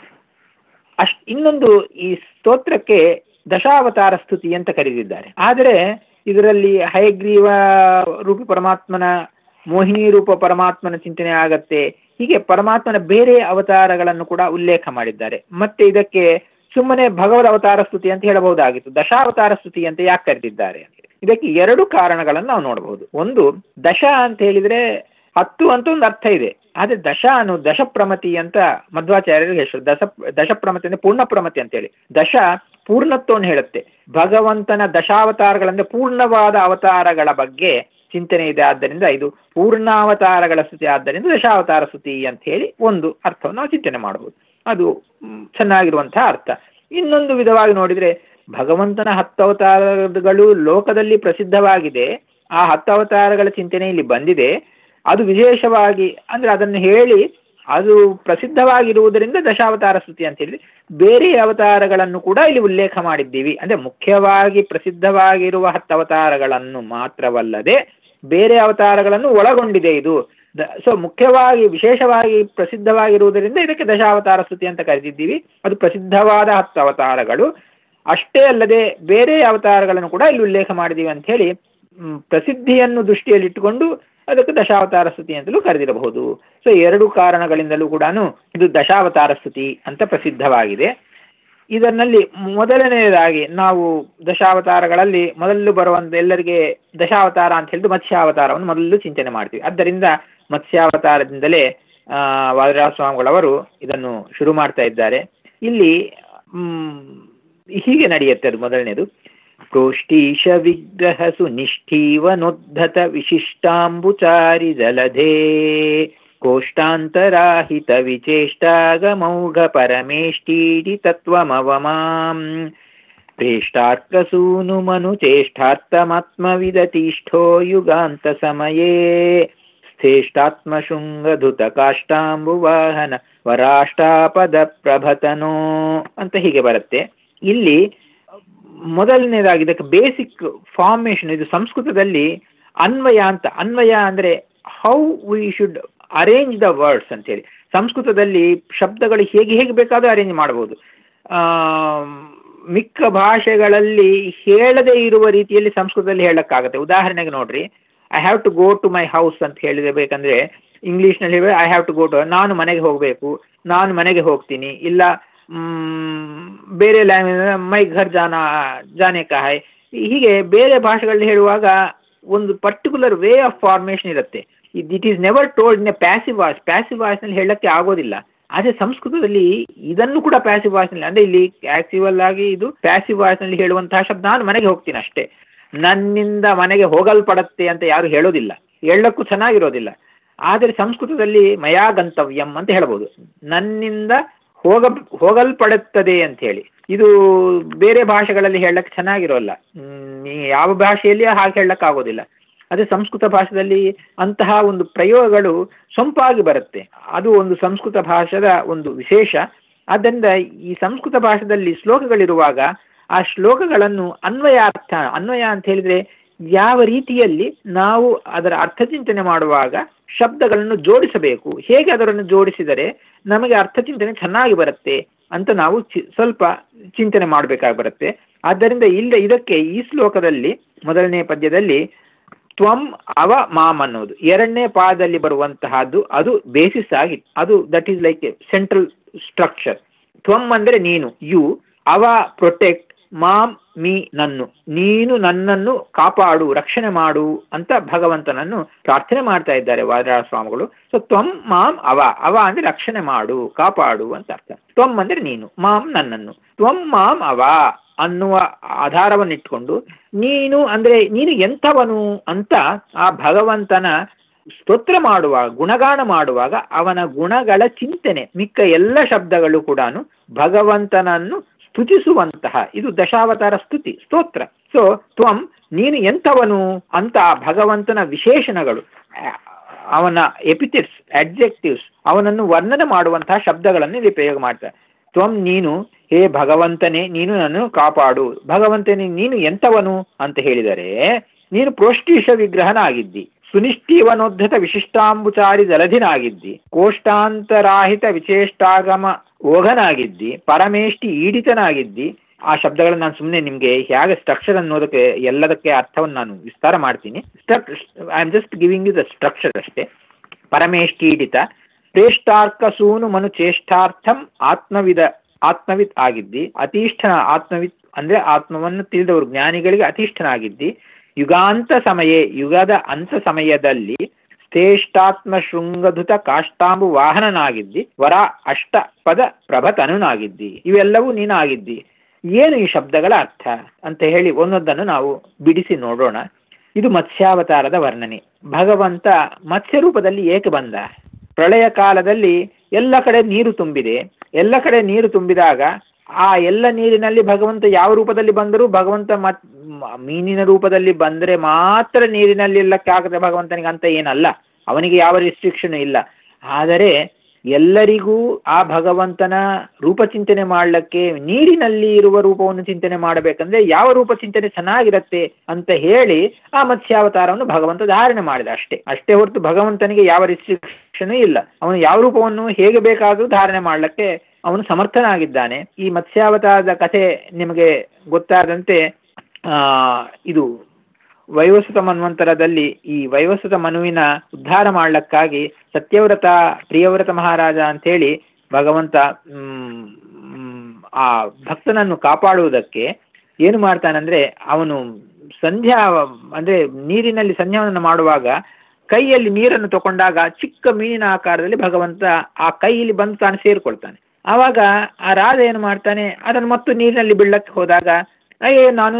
ಅಷ್ಟ್ ಇನ್ನೊಂದು ಈ ಸ್ತೋತ್ರಕ್ಕೆ ದಶಾವತಾರ ಸ್ತುತಿ ಅಂತ ಕರೆದಿದ್ದಾರೆ ಆದರೆ ಇದರಲ್ಲಿ ಹಯಗ್ರೀವ ರೂಪಿ ಪರಮಾತ್ಮನ ಮೋಹಿನಿ ರೂಪ ಪರಮಾತ್ಮನ ಚಿಂತನೆ ಆಗತ್ತೆ ಹೀಗೆ ಪರಮಾತ್ಮನ ಬೇರೆ ಅವತಾರಗಳನ್ನು ಕೂಡ ಉಲ್ಲೇಖ ಮಾಡಿದ್ದಾರೆ ಮತ್ತೆ ಇದಕ್ಕೆ ಸುಮ್ಮನೆ ಭಗವದ್ ಅವತಾರ ಸ್ತುತಿ ಅಂತ ಹೇಳಬಹುದಾಗಿತ್ತು ದಶಾವತಾರ ಸ್ತುತಿ ಅಂತ ಯಾಕೆ ಕರೆದಿದ್ದಾರೆ ಇದಕ್ಕೆ ಎರಡು ಕಾರಣಗಳನ್ನು ನಾವು ನೋಡಬಹುದು ಒಂದು ದಶ ಅಂತ ಹೇಳಿದ್ರೆ ಹತ್ತು ಅಂತ ಒಂದು ಅರ್ಥ ಇದೆ ಆದ್ರೆ ದಶ ಅನ್ನು ದಶಪ್ರಮತಿ ಅಂತ ಮಧ್ವಾಚಾರ್ಯರಿಗೆ ಹೆಸರು ದಶ ದಶಪ್ರಮತಿ ಅಂದ್ರೆ ಪೂರ್ಣಪ್ರಮತಿ ಅಂತೇಳಿ ದಶ ಪೂರ್ಣತ್ವವನ್ನು ಹೇಳುತ್ತೆ ಭಗವಂತನ ದಶಾವತಾರಗಳಂದ್ರೆ ಪೂರ್ಣವಾದ ಅವತಾರಗಳ ಬಗ್ಗೆ ಚಿಂತನೆ ಇದೆ ಆದ್ದರಿಂದ ಇದು ಪೂರ್ಣಾವತಾರಗಳ ಸ್ತುತಿ ಆದ್ದರಿಂದ ದಶಾವತಾರ ಸ್ತುತಿ ಅಂತ ಹೇಳಿ ಒಂದು ಅರ್ಥವನ್ನು ನಾವು ಚಿಂತನೆ ಮಾಡಬಹುದು ಅದು ಚೆನ್ನಾಗಿರುವಂತಹ ಅರ್ಥ ಇನ್ನೊಂದು ವಿಧವಾಗಿ ನೋಡಿದ್ರೆ ಭಗವಂತನ ಹತ್ತು ಅವತಾರಗಳು ಲೋಕದಲ್ಲಿ ಪ್ರಸಿದ್ಧವಾಗಿದೆ ಆ ಹತ್ತು ಅವತಾರಗಳ ಚಿಂತನೆ ಇಲ್ಲಿ ಬಂದಿದೆ ಅದು ವಿಶೇಷವಾಗಿ ಅಂದ್ರೆ ಅದನ್ನು ಹೇಳಿ ಅದು ಪ್ರಸಿದ್ಧವಾಗಿರುವುದರಿಂದ ದಶಾವತಾರ ಸ್ತುತಿ ಅಂತ ಹೇಳಿದ್ರೆ ಬೇರೆ ಅವತಾರಗಳನ್ನು ಕೂಡ ಇಲ್ಲಿ ಉಲ್ಲೇಖ ಮಾಡಿದ್ದೀವಿ ಅಂದ್ರೆ ಮುಖ್ಯವಾಗಿ ಪ್ರಸಿದ್ಧವಾಗಿರುವ ಹತ್ತು ಅವತಾರಗಳನ್ನು ಮಾತ್ರವಲ್ಲದೆ ಬೇರೆ ಅವತಾರಗಳನ್ನು ಒಳಗೊಂಡಿದೆ ಇದು ಸೊ ಮುಖ್ಯವಾಗಿ ವಿಶೇಷವಾಗಿ ಪ್ರಸಿದ್ಧವಾಗಿರುವುದರಿಂದ ಇದಕ್ಕೆ ದಶಾವತಾರ ಸ್ತುತಿ ಅಂತ ಕರೆದಿದ್ದೀವಿ ಅದು ಪ್ರಸಿದ್ಧವಾದ ಹತ್ತು ಅವತಾರಗಳು ಅಷ್ಟೇ ಅಲ್ಲದೆ ಬೇರೆ ಅವತಾರಗಳನ್ನು ಕೂಡ ಇಲ್ಲಿ ಉಲ್ಲೇಖ ಮಾಡಿದ್ದೀವಿ ಅಂತ ಹೇಳಿ ಪ್ರಸಿದ್ಧಿಯನ್ನು ದೃಷ್ಟಿಯಲ್ಲಿಟ್ಟುಕೊಂಡು ಅದಕ್ಕೆ ದಶಾವತಾರ ಸ್ತುತಿ ಅಂತಲೂ ಕರೆದಿರಬಹುದು ಸೊ ಎರಡು ಕಾರಣಗಳಿಂದಲೂ ಕೂಡ ಇದು ದಶಾವತಾರ ಸ್ತುತಿ ಅಂತ ಪ್ರಸಿದ್ಧವಾಗಿದೆ ಇದರಲ್ಲಿ ಮೊದಲನೆಯದಾಗಿ ನಾವು ದಶಾವತಾರಗಳಲ್ಲಿ ಮೊದಲು ಬರುವಂತ ಎಲ್ಲರಿಗೆ ದಶಾವತಾರ ಅಂತ ಹೇಳಿದ್ದು ಮತ್ಸ್ಯಾವತಾರವನ್ನು ಮೊದಲು ಚಿಂತನೆ ಮಾಡ್ತೀವಿ ಆದ್ದರಿಂದ ಮತ್ಸ್ಯಾವತಾರದಿಂದಲೇ ವಾದರಾಜ ಸ್ವಾಮಿಗಳವರು ಇದನ್ನು ಶುರು ಮಾಡ್ತಾ ಇದ್ದಾರೆ ಇಲ್ಲಿ ಹೀಗೆ ನಡೆಯುತ್ತೆ ಅದು ಮೊದಲನೇದು ಪ್ರೋಷ್ಟೀಶ ವಿಗ್ರಹ ಸುನಿಷ್ಠೀವನೋದ್ಧತ ವಿಶಿಷ್ಟಾಂಬುಚಾರಿ ಜಲಧೇ ಕೋಷ್ಟಾಂತರಾಹಿತ ವಿಚೇಷ್ಟಾಗಮೌಘ ಪರಮೇಷ್ಟೀಡಿ ತತ್ವಮವಮಾಂ ಪ್ರೇಷ್ಟಾರ್ಕಸೂನು ಮನು ಚೇಷ್ಟಾರ್ಥಮಾತ್ಮವಿದತಿಷ್ಠೋ ಯುಗಾಂತ ಸಮಯೇ ಸ್ಥೇಷ್ಟಾತ್ಮಶೃಂಗಧುತ ಕಾಷ್ಟಾಂಬುವಾಹನ ವರಾಷ್ಟಾಪದ ಪ್ರಭತನೋ ಅಂತ ಹೀಗೆ ಬರುತ್ತೆ ಇಲ್ಲಿ ಮೊದಲನೇದಾಗಿ ಇದಕ್ಕೆ ಬೇಸಿಕ್ ಫಾರ್ಮೇಶನ್ ಇದು ಸಂಸ್ಕೃತದಲ್ಲಿ ಅನ್ವಯ ಅಂತ ಅನ್ವಯ ಅಂದರೆ how we should arrange the words ಅಂತೇಳಿ ಸಂಸ್ಕೃತದಲ್ಲಿ ಶಬ್ದಗಳು ಹೇಗೆ ಹೇಗೆ ಬೇಕಾದರೂ ಅರೇಂಜ್ ಮಾಡಬಹುದು ಮಿಕ್ಕ ಭಾಷೆಗಳಲ್ಲಿ ಹೇಳದೇ ಇರುವ ರೀತಿಯಲ್ಲಿ ಸಂಸ್ಕೃತದಲ್ಲಿ ಹೇಳಕ್ಕಾಗತ್ತೆ ಉದಾಹರಣೆಗೆ ನೋಡ್ರಿ I have to go to my house ಅಂತ ಹೇಳಿದೆ ಬೇಕಂದ್ರೆ ಇಂಗ್ಲೀಷ್ನಲ್ಲಿ ಹೇಳಿ I have to go to ನಾನು ಮನೆಗೆ ಹೋಗಬೇಕು ನಾನು ಮನೆಗೆ ಹೋಗ್ತೀನಿ ಇಲ್ಲ ಬೇರೆ ಲ್ಯಾಂಗ್ವೇಜ್ ಮೈ ಘರ್ ಜಾನ ಜಾನೆ ಕಾ ಹೈ ಹೀಗೆ ಬೇರೆ ಭಾಷೆಗಳಲ್ಲಿ ಹೇಳುವಾಗ ಒಂದು ಪರ್ಟಿಕ್ಯುಲರ್ ವೇ ಆಫ್ ಫಾರ್ಮೇಷನ್ ಇರುತ್ತೆ it is never told in a passive voice passive ವಾಯ್ಸ್ನಲ್ಲಿ ಹೇಳಕ್ಕೆ ಆಗೋದಿಲ್ಲ ಆದರೆ ಸಂಸ್ಕೃತದಲ್ಲಿ ಇದನ್ನು ಕೂಡ ಪ್ಯಾಸಿವ್ ವಾಯ್ಸ್ನಲ್ಲಿ ಅಂದರೆ ಇಲ್ಲಿ ಆಕ್ಟಿವಲ್ ಆಗಿ ಇದು ಪ್ಯಾಸಿವ್ ವಾಯ್ಸ್ನಲ್ಲಿ ಹೇಳುವಂತಹ ಶಬ್ದ ನಾನು ಮನೆಗೆ ಹೋಗ್ತೀನಿ ಅಷ್ಟೇ ನನ್ನಿಂದ ಮನೆಗೆ ಹೋಗಲ್ಪಡತ್ತೆ ಅಂತ ಯಾರು ಹೇಳೋದಿಲ್ಲ ಹೇಳಕ್ಕೂ ಚೆನ್ನಾಗಿರೋದಿಲ್ಲ ಆದರೆ ಸಂಸ್ಕೃತದಲ್ಲಿ ಮಯಾ ಗಂತವ್ಯಂ ಅಂತ ಹೇಳ್ಬೋದು ನನ್ನಿಂದ ಹೋಗ ಹೋಗಲ್ಪಡುತ್ತದೆ ಅಂತ ಹೇಳಿ ಇದು ಬೇರೆ ಭಾಷೆಗಳಲ್ಲಿ ಹೇಳಕ್ಕೆ ಚೆನ್ನಾಗಿರೋಲ್ಲ ಯಾವ ಭಾಷೆಯಲ್ಲಿ ಹಾಗೆ ಹೇಳಕ್ಕೆ ಆಗೋದಿಲ್ಲ ಅದೇ ಸಂಸ್ಕೃತ ಭಾಷೆಯಲ್ಲಿ ಅಂತಹ ಒಂದು ಪ್ರಯೋಗಗಳು ಸೊಂಪಾಗಿ ಬರುತ್ತೆ ಅದು ಒಂದು ಸಂಸ್ಕೃತ ಭಾಷೆದ ಒಂದು ವಿಶೇಷ ಆದ್ದರಿಂದ ಈ ಸಂಸ್ಕೃತ ಭಾಷೆಯಲ್ಲಿ ಶ್ಲೋಕಗಳಿರುವಾಗ ಆ ಶ್ಲೋಕಗಳನ್ನು ಅನ್ವಯಾರ್ಥ ಅನ್ವಯ ಅಂತ ಹೇಳಿದ್ರೆ ಯಾವ ರೀತಿಯಲ್ಲಿ ನಾವು ಅದರ ಅರ್ಥ ಚಿಂತನೆ ಮಾಡುವಾಗ ಶಬ್ದಗಳನ್ನು ಜೋಡಿಸಬೇಕು ಹೇಗೆ ಅದರನ್ನು ಜೋಡಿಸಿದರೆ ನಮಗೆ ಅರ್ಥ ಚಿಂತನೆ ಚೆನ್ನಾಗಿ ಬರುತ್ತೆ ಅಂತ ನಾವು ಚಿ ಸ್ವಲ್ಪ ಚಿಂತನೆ ಮಾಡಬೇಕಾಗಿ ಬರುತ್ತೆ ಆದ್ದರಿಂದ ಇಲ್ಲ ಇದಕ್ಕೆ ಈ ಶ್ಲೋಕದಲ್ಲಿ ಮೊದಲನೇ ಪದ್ಯದಲ್ಲಿ ತ್ವಂ ಅವ ಮಾಮ್ ಅನ್ನೋದು ಎರಡನೇ ಪಾದದಲ್ಲಿ ಬರುವಂತಹದ್ದು ಅದು ಬೇಸಿಸ್ ಆಗಿ ಅದು that is like a central structure ತ್ವಂ ಅಂದರೆ ನೀನು ಯು ಅವ ಪ್ರೊಟೆಕ್ಟ್ ಮಾಂ ಮೀ ನನ್ನು ನೀನು ನನ್ನನ್ನು ಕಾಪಾಡು ರಕ್ಷಣೆ ಮಾಡು ಅಂತ ಭಗವಂತನನ್ನು ಪ್ರಾರ್ಥನೆ ಮಾಡ್ತಾ ಇದ್ದಾರೆ ವಾದರಾಜ ಸ್ವಾಮಿಗಳು ಸೊ ತ್ವಂ ಮಾಂ ಅವ ಅವ ಅಂದ್ರೆ ರಕ್ಷಣೆ ಮಾಡು ಕಾಪಾಡು ಅಂತ ಅರ್ಥ ತ್ವಂ ಅಂದ್ರೆ ನೀನು ಮಾಂ ನನ್ನನ್ನು ತ್ವಂ ಮಾಂ ಅವ ಅನ್ನುವ ಆಧಾರವನ್ನಿಟ್ಕೊಂಡು ನೀನು ಅಂದ್ರೆ ನೀನು ಎಂಥವನು ಅಂತ ಆ ಭಗವಂತನ ಸ್ತೋತ್ರ ಮಾಡುವಾಗ ಗುಣಗಾನ ಮಾಡುವಾಗ ಅವನ ಗುಣಗಳ ಚಿಂತನೆ ಮಿಕ್ಕ ಎಲ್ಲ ಶಬ್ದಗಳು ಕೂಡ ಭಗವಂತನನ್ನು ಸ್ತುತಿಸುವಂತಹ ಇದು ದಶಾವತಾರ ಸ್ತುತಿ ಸ್ತೋತ್ರ ಸೊ ತ್ವಂ ನೀನು ಎಂಥವನು ಅಂತ ಆ ಭಗವಂತನ ವಿಶೇಷಣಗಳು ಆ, ಅವನ ಎಪಿಥೆಟ್ಸ್ ಅಡ್ಜೆಕ್ಟಿವ್ಸ್ ಅವನನ್ನು ವರ್ಣನೆ ಮಾಡುವಂತಹ ಶಬ್ದಗಳನ್ನು ಇಲ್ಲಿ ಪ್ರಯೋಗ ಮಾಡ್ತಾರೆ ತ್ವಂ ನೀನು ಹೇ ಭಗವಂತನೇ ನೀನು ನನ್ನನ್ನು ಕಾಪಾಡು ಭಗವಂತನೇ ನೀನು ಎಂಥವನು ಅಂತ ಹೇಳಿದರೆ ನೀನು ಪ್ರೋಷ್ಟೀಶ ವಿಗ್ರಹನಾಗಿದ್ದಿ ಸುನಿಷ್ಠೀವನೋದ್ಧತ ವಿಶಿಷ್ಟಾಂಬುಚಾರಿ ಜಲಧಿನಾಗಿದ್ದಿ ಕೋಷ್ಟಾಂತರಾಹಿತ ವಿಚೇಷ್ಟಾಗಮ ಓಘನಾಗಿದ್ದಿ ಪರಮೇಷ್ಟಿ ಈಡಿತನಾಗಿದ್ದಿ ಆ ಶಬ್ದಗಳನ್ನು ನಾನು ಸುಮ್ಮನೆ ನಿಮಗೆ ಹೇಗೆ ಸ್ಟ್ರಕ್ಚರ್ ಅನ್ನೋದಕ್ಕೆ ಎಲ್ಲದಕ್ಕೆ ಅರ್ಥವನ್ನು ನಾನು ವಿಸ್ತಾರ ಮಾಡ್ತೀನಿ ಸ್ಟ್ರಕ್ I am just giving you the structure ಅಷ್ಟೇ ಪರಮೇಷ್ಟೀಡಿತ ಶ್ರೇಷ್ಠಾರ್ಕ ಸೂನು ಮನು ಚೇಷ್ಟಾರ್ಥಂ ಆತ್ಮವಿದ ಆತ್ಮವಿತ್ ಆಗಿದ್ದಿ ಅತೀಷ್ಠನ ಆತ್ಮವಿತ್ ಅಂದ್ರೆ ಆತ್ಮವನ್ನು ತಿಳಿದವರು ಜ್ಞಾನಿಗಳಿಗೆ ಅತೀಷ್ಠನಾಗಿದ್ದಿ ಯುಗಾಂತ ಸಮಯ ಯುಗದ ಅಂತ ಸಮಯದಲ್ಲಿ ಶ್ರೇಷ್ಠಾತ್ಮ ಶೃಂಗಧುತ ಕಾಷ್ಟಾಂಬು ವಾಹನನಾಗಿದ್ದಿ ವರ ಅಷ್ಟ ಪದ ಪ್ರಭತನುನಾಗಿದ್ದಿ ಇವೆಲ್ಲವೂ ನೀನಾಗಿದ್ದಿ ಏನು ಈ ಶಬ್ದಗಳ ಅರ್ಥ ಅಂತ ಹೇಳಿ ಒಂದೊಂದನ್ನು ನಾವು ಬಿಡಿಸಿ ನೋಡೋಣ ಇದು ಮತ್ಸ್ಯಾವತಾರದ ವರ್ಣನೆ ಭಗವಂತ ಮತ್ಸ್ಯ ರೂಪದಲ್ಲಿ ಏಕೆ ಬಂದ ಪ್ರಳಯ ಕಾಲದಲ್ಲಿ ಎಲ್ಲ ಕಡೆ ನೀರು ತುಂಬಿದೆ ಎಲ್ಲ ಕಡೆ ನೀರು ತುಂಬಿದಾಗ ಆ ಎಲ್ಲ ನೀರಿನಲ್ಲಿ ಭಗವಂತ ಯಾವ ರೂಪದಲ್ಲಿ ಬಂದರೂ ಭಗವಂತ ಮತ್ ಮ- ಮೀನಿನ ರೂಪದಲ್ಲಿ ಬಂದರೆ ಮಾತ್ರ ನೀರಿನಲ್ಲಿ ಇಲ್ಲಕ್ಕಾಗದೆ ಭಗವಂತನಿಗೆ ಅಂತ ಏನಲ್ಲ ಅವನಿಗೆ ಯಾವ ರಿಸ್ಟ್ರಿಕ್ಷನ್ ಇಲ್ಲ ಆದರೆ ಎಲ್ಲರಿಗೂ ಆ ಭಗವಂತನ ರೂಪ ಚಿಂತನೆ ಮಾಡಲಿಕ್ಕೆ ನೀರಿನಲ್ಲಿ ಇರುವ ರೂಪವನ್ನು ಚಿಂತನೆ ಮಾಡಬೇಕಂದ್ರೆ ಯಾವ ರೂಪ ಚಿಂತನೆ ಚೆನ್ನಾಗಿರತ್ತೆ ಅಂತ ಹೇಳಿ ಆ ಮತ್ಸ್ಯಾವತಾರವನ್ನು ಭಗವಂತ ಧಾರಣೆ ಮಾಡಿದ ಅಷ್ಟೇ ಅಷ್ಟೇ ಹೊರತು ಭಗವಂತನಿಗೆ ಯಾವ ರಿಸ್ಟ್ರಿಕ್ಷನ್ ಇಲ್ಲ ಅವನು ಯಾವ ರೂಪವನ್ನು ಹೇಗೆ ಬೇಕಾದರೂ ಧಾರಣೆ ಮಾಡಲಿಕ್ಕೆ ಅವನು ಸಮರ್ಥನಾಗಿದ್ದಾನೆ ಈ ಮತ್ಸ್ಯಾವತಾರದ ಕಥೆ ನಿಮಗೆ ಗೊತ್ತಾದಂತೆ ಆ, ಇದು ವೈವಸ್ವತ ಮನ್ವಂತರದಲ್ಲಿ ಈ ವೈವಸ್ವತ ಮನುವಿನ ಉದ್ಧಾರ ಮಾಡಲಿಕ್ಕಾಗಿ ಸತ್ಯವ್ರತ ಪ್ರಿಯವ್ರತ ಮಹಾರಾಜ ಅಂತೇಳಿ ಭಗವಂತ ಮ್, ಮ್, ಆ ಭಕ್ತನನ್ನು ಕಾಪಾಡುವುದಕ್ಕೆ ಏನು ಮಾಡ್ತಾನಂದ್ರೆ ಅವನು ಸಂಧ್ಯಾ ಅಂದ್ರೆ ನೀರಿನಲ್ಲಿ ಸಂಧ್ಯಾವನ್ನು ಮಾಡುವಾಗ ಕೈಯಲ್ಲಿ ನೀರನ್ನು ತಗೊಂಡಾಗ ಚಿಕ್ಕ ಮೀನಿನ ಆಕಾರದಲ್ಲಿ ಭಗವಂತ ಆ ಕೈಯಲ್ಲಿ ಬಂದು ತಾನು ಸೇರಿಕೊಳ್ತಾನೆ ಆವಾಗ ಆ ರಾಜ ಏನು ಮಾಡ್ತಾನೆ ಅದನ್ನು ಮತ್ತು ನೀರಿನಲ್ಲಿ ಬೀಳಕ್ಕೆ ಹೋದಾಗ ಅಯ್ಯೋ ನಾನು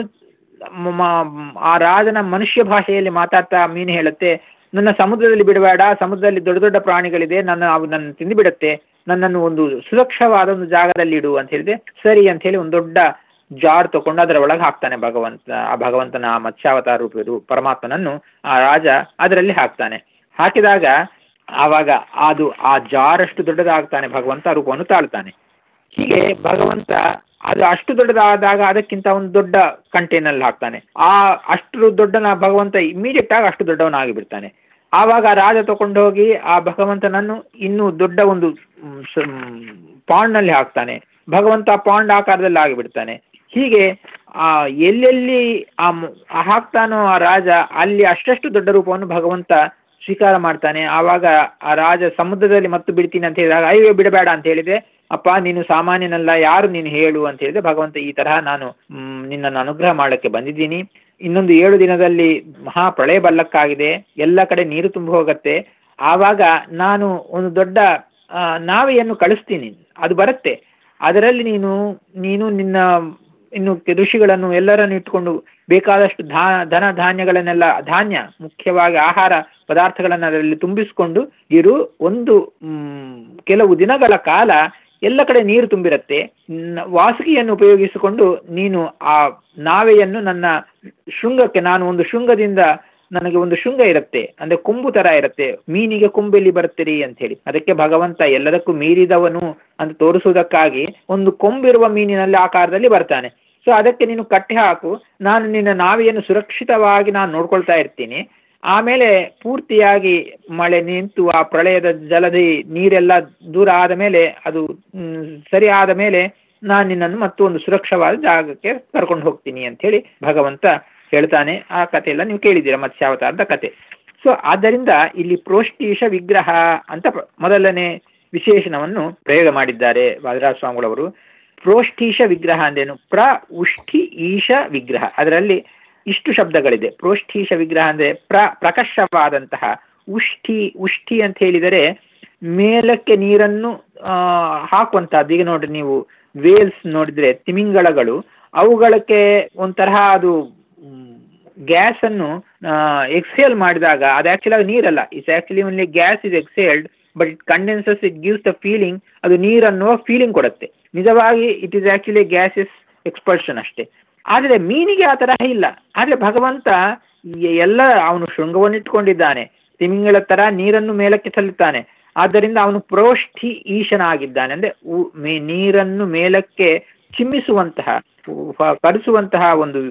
ಮ- ಮ- ಆ ರಾಜನ ಮನುಷ್ಯ ಭಾಷೆಯಲ್ಲಿ ಮಾತಾಡ್ತಾ ಮೀನು ಹೇಳುತ್ತೆ ನನ್ನ ಸಮುದ್ರದಲ್ಲಿ ಬಿಡಬೇಡ ಸಮುದ್ರದಲ್ಲಿ ದೊಡ್ಡ ದೊಡ್ಡ ಪ್ರಾಣಿಗಳಿದೆ ನನ್ನ ಅವು ನನ್ನ ತಿಂದು ಬಿಡುತ್ತೆ ನನ್ನನ್ನು ಒಂದು ಸುರಕ್ಷವಾದ ಒಂದು ಜಾಗದಲ್ಲಿ ಇಡು ಅಂತ ಹೇಳಿದೆ ಸರಿ ಅಂತ ಹೇಳಿ ಒಂದು ದೊಡ್ಡ ಜಾರ್ ತಗೊಂಡು ಅದರ ಒಳಗೆ ಹಾಕ್ತಾನೆ ಭಗವಂತ ಆ ಭಗವಂತನ ಆ ಮತ್ಸ್ಯಾವತಾರ ರೂಪದು ಪರಮಾತ್ಮನನ್ನು ಆ ರಾಜ ಅದರಲ್ಲಿ ಹಾಕ್ತಾನೆ ಹಾಕಿದಾಗ ಆವಾಗ ಅದು ಆ ಜಾರಷ್ಟು ದೊಡ್ಡದಾಗ್ತಾನೆ ಭಗವಂತ ಆ ರೂಪವನ್ನು ತಾಳ್ತಾನೆ ಹೀಗೆ ಭಗವಂತ ಅದು ಅಷ್ಟು ದೊಡ್ಡದಾದಾಗ ಅದಕ್ಕಿಂತ ಒಂದು ದೊಡ್ಡ ಕಂಟೈನಲ್ಲಿ ಹಾಕ್ತಾನೆ ಆ ಅಷ್ಟು ದೊಡ್ಡನ ಭಗವಂತ ಇಮಿಡಿಯೇಟ್ ಆಗಿ ಅಷ್ಟು ದೊಡ್ಡವನಾಗಿ ಬಿಡ್ತಾನೆ ಆವಾಗ ಆ ರಾಜ ತಗೊಂಡು ಹೋಗಿ ಆ ಭಗವಂತನನ್ನು ಇನ್ನೂ ದೊಡ್ಡ ಒಂದು ಪಾಂಡ್ನಲ್ಲಿ ಹಾಕ್ತಾನೆ ಭಗವಂತ ಪಾಂಡ್ ಆಕಾರದಲ್ಲಿ ಆಗಿಬಿಡ್ತಾನೆ ಹೀಗೆ ಆ ಎಲ್ಲೆಲ್ಲಿ ಆ ಮ- ಆ ಹಾಕ್ತಾನೋ ಆ ರಾಜ ಅಲ್ಲಿ ಅಷ್ಟಷ್ಟು ದೊಡ್ಡ ರೂಪವನ್ನು ಭಗವಂತ ಸ್ವೀಕಾರ ಮಾಡ್ತಾನೆ ಆವಾಗ ಆ ರಾಜ ಸಮುದ್ರದಲ್ಲಿ ಮತ್ತು ಬಿಡ್ತೀನಿ ಅಂತ ಹೇಳಿದಾಗ ಅಯ್ಯೋ ಬಿಡಬೇಡ ಅಂತ ಹೇಳಿದೆ ಅಪ್ಪ ನೀನು ಸಾಮಾನ್ಯನಲ್ಲ ಯಾರು ನೀನು ಹೇಳು ಅಂತ ಹೇಳಿದ್ರೆ ಭಗವಂತ ಈ ತರಹ ನಾನು ಮ್, ನಿನ್ನನ್ನು ಅನುಗ್ರಹ ಮಾಡಕ್ಕೆ ಬಂದಿದ್ದೀನಿ ಇನ್ನೊಂದು ಏಳು ದಿನದಲ್ಲಿ ಮಹಾ ಪ್ರಳಯ ಬಲ್ಲಕ್ಕಾಗಿದೆ ಎಲ್ಲ ಕಡೆ ನೀರು ತುಂಬಿ ಹೋಗತ್ತೆ ಆವಾಗ ನಾನು ಒಂದು ದೊಡ್ಡ ಆ, ನಾವೆಯನ್ನು ಕಳಿಸ್ತೀನಿ ಅದು ಬರುತ್ತೆ ಅದರಲ್ಲಿ ನೀನು ನೀನು ನಿನ್ನ ಇನ್ನು ಕೆ- ಋಷಿಗಳನ್ನು ಎಲ್ಲರನ್ನು ಇಟ್ಕೊಂಡು ಬೇಕಾದಷ್ಟು ಧಾ ಧನ ಧಾನ್ಯಗಳನ್ನೆಲ್ಲ ಧಾನ್ಯ ಮುಖ್ಯವಾಗಿ ಆಹಾರ ಪದಾರ್ಥಗಳನ್ನು ಅದರಲ್ಲಿ ತುಂಬಿಸಿಕೊಂಡು ಇರು ಒಂದು ಮ್, ಕೆಲವು ದಿನಗಳ ಕಾಲ ಎಲ್ಲ ಕಡೆ ನೀರು ತುಂಬಿರುತ್ತೆ ನ- ವಾಸುಕಿಯನ್ನು ಉಪಯೋಗಿಸಿಕೊಂಡು ನೀನು ಆ ನಾವೆಯನ್ನು ನನ್ನ ಶೃಂಗಕ್ಕೆ ನಾನು ಒಂದು ಶೃಂಗದಿಂದ ನನಗೆ ಒಂದು ಶೃಂಗ ಇರುತ್ತೆ ಅಂದ್ರೆ ಕೊಂಬು ತರ ಇರುತ್ತೆ ಮೀನಿಗೆ ಕೊಂಬೆಲ್ಲಿ ಬರ್ತೀರಿ ಅಂತ ಹೇಳಿ ಅದಕ್ಕೆ ಭಗವಂತ ಎಲ್ಲದಕ್ಕೂ ಮೀರಿದವನು ಅಂತ ತೋರಿಸುವುದಕ್ಕಾಗಿ ಒಂದು ಕೊಂಬಿರುವ ಮೀನಿನಲ್ಲಿ ಆಕಾರದಲ್ಲಿ ಬರ್ತಾನೆ ಸೊ ಅದಕ್ಕೆ ನೀನು ಕಟ್ಟಿ ಹಾಕು ನಾನು ನಿನ್ನ ನಾವೆಯನ್ನು ಸುರಕ್ಷಿತವಾಗಿ ನಾನು ನೋಡ್ಕೊಳ್ತಾ ಇರ್ತೀನಿ ಆಮೇಲೆ ಪೂರ್ತಿಯಾಗಿ ಮಳೆ ನಿಂತು ಆ ಪ್ರಳಯದ ಜಲದಿ ನೀರೆಲ್ಲ ದೂರ ಆದ ಮೇಲೆ ಅದು ಮ್, ಸರಿ ಆದ ಮೇಲೆ ನಾನು ನಿನ್ನನ್ನು ಮತ್ತು ಒಂದು ಸುರಕ್ಷವಾದ ಜಾಗಕ್ಕೆ ಕರ್ಕೊಂಡು ಹೋಗ್ತೀನಿ ಅಂತ ಹೇಳಿ ಭಗವಂತ ಹೇಳ್ತಾನೆ ಆ ಕಥೆಯೆಲ್ಲ ನೀವು ಕೇಳಿದ್ದೀರಾ ಮತ್ಸ್ಯಾವತಾರದ ಕತೆ ಸೊ ಆದ್ದರಿಂದ ಇಲ್ಲಿ ಪ್ರೋಷ್ಟೀಶ ವಿಗ್ರಹ ಅಂತ ಪ್ರ- ಮೊದಲನೇ ವಿಶೇಷಣವನ್ನು ಪ್ರಯೋಗ ಮಾಡಿದ್ದಾರೆ ವಾದರಾಜ ಸ್ವಾಮಿಗಳವರು ಪ್ರೋಷ್ಠೀಶ ವಿಗ್ರಹ ಅಂದ್ರೇನು ಪ್ರ ಉಷ್ಠಿ ಈಶ ವಿಗ್ರಹ ಅದರಲ್ಲಿ ಇಷ್ಟು ಶಬ್ದಗಳಿದೆ ಪ್ರೋಷ್ಠೀಶ ವಿಗ್ರಹ ಅಂದ್ರೆ ಪ್ರ ಪ್ರಕರ್ಷವಾದಂತಹ ಉಷ್ಠಿ ಉಷ್ಠಿ ಅಂತ ಹೇಳಿದರೆ ಮೇಲಕ್ಕೆ ನೀರನ್ನು ಆ, ಹಾಕುವಂತಹದ್ದು ಈಗ ನೋಡ್ರಿ ನೀವು ವೇಲ್ಸ್ ನೋಡಿದ್ರೆ ತಿಮಿಂಗಳಗಳು ಅವುಗಳಕ್ಕೆ ಒಂಥರ ಅದು ಗ್ಯಾಸ್ ಅನ್ನು ಎಕ್ಸೇಲ್ ಮಾಡಿದಾಗ ಅದು ಆಕ್ಚುಲಿ ನೀರಲ್ಲ it's actually only gas is exhaled but it condenses it gives the feeling ಅದು ನೀರನ್ನುವ ಫೀಲಿಂಗ್ ಕೊಡುತ್ತೆ ನಿಜವಾಗಿ it is actually gas is expulsion ಅಷ್ಟೇ ಆದರೆ ಮೀನಿಗೆ ಆ ತರಹ ಇಲ್ಲ ಆದರೆ ಭಗವಂತ ಎ- ಎಲ್ಲ ಅವನು ಶೃಂಗವನ್ನು ಇಟ್ಕೊಂಡಿದ್ದಾನೆ ತಿಮಿಂಗಳ ತರ ನೀರನ್ನು ಮೇಲಕ್ಕೆ ಚೆಲ್ಲುತ್ತಾನೆ ಆದ್ದರಿಂದ ಅವನು ಪ್ರೋಷ್ಠಿ ಈಶನಾಗಿದ್ದಾನೆ ಅಂದ್ರೆ ಉ- ಮೇ- ನೀರನ್ನು ಮೇಲಕ್ಕೆ ಚಿಮ್ಮಿಸುವಂತಹ ಉ- ಕರೆಸುವಂತಹ ಒಂದು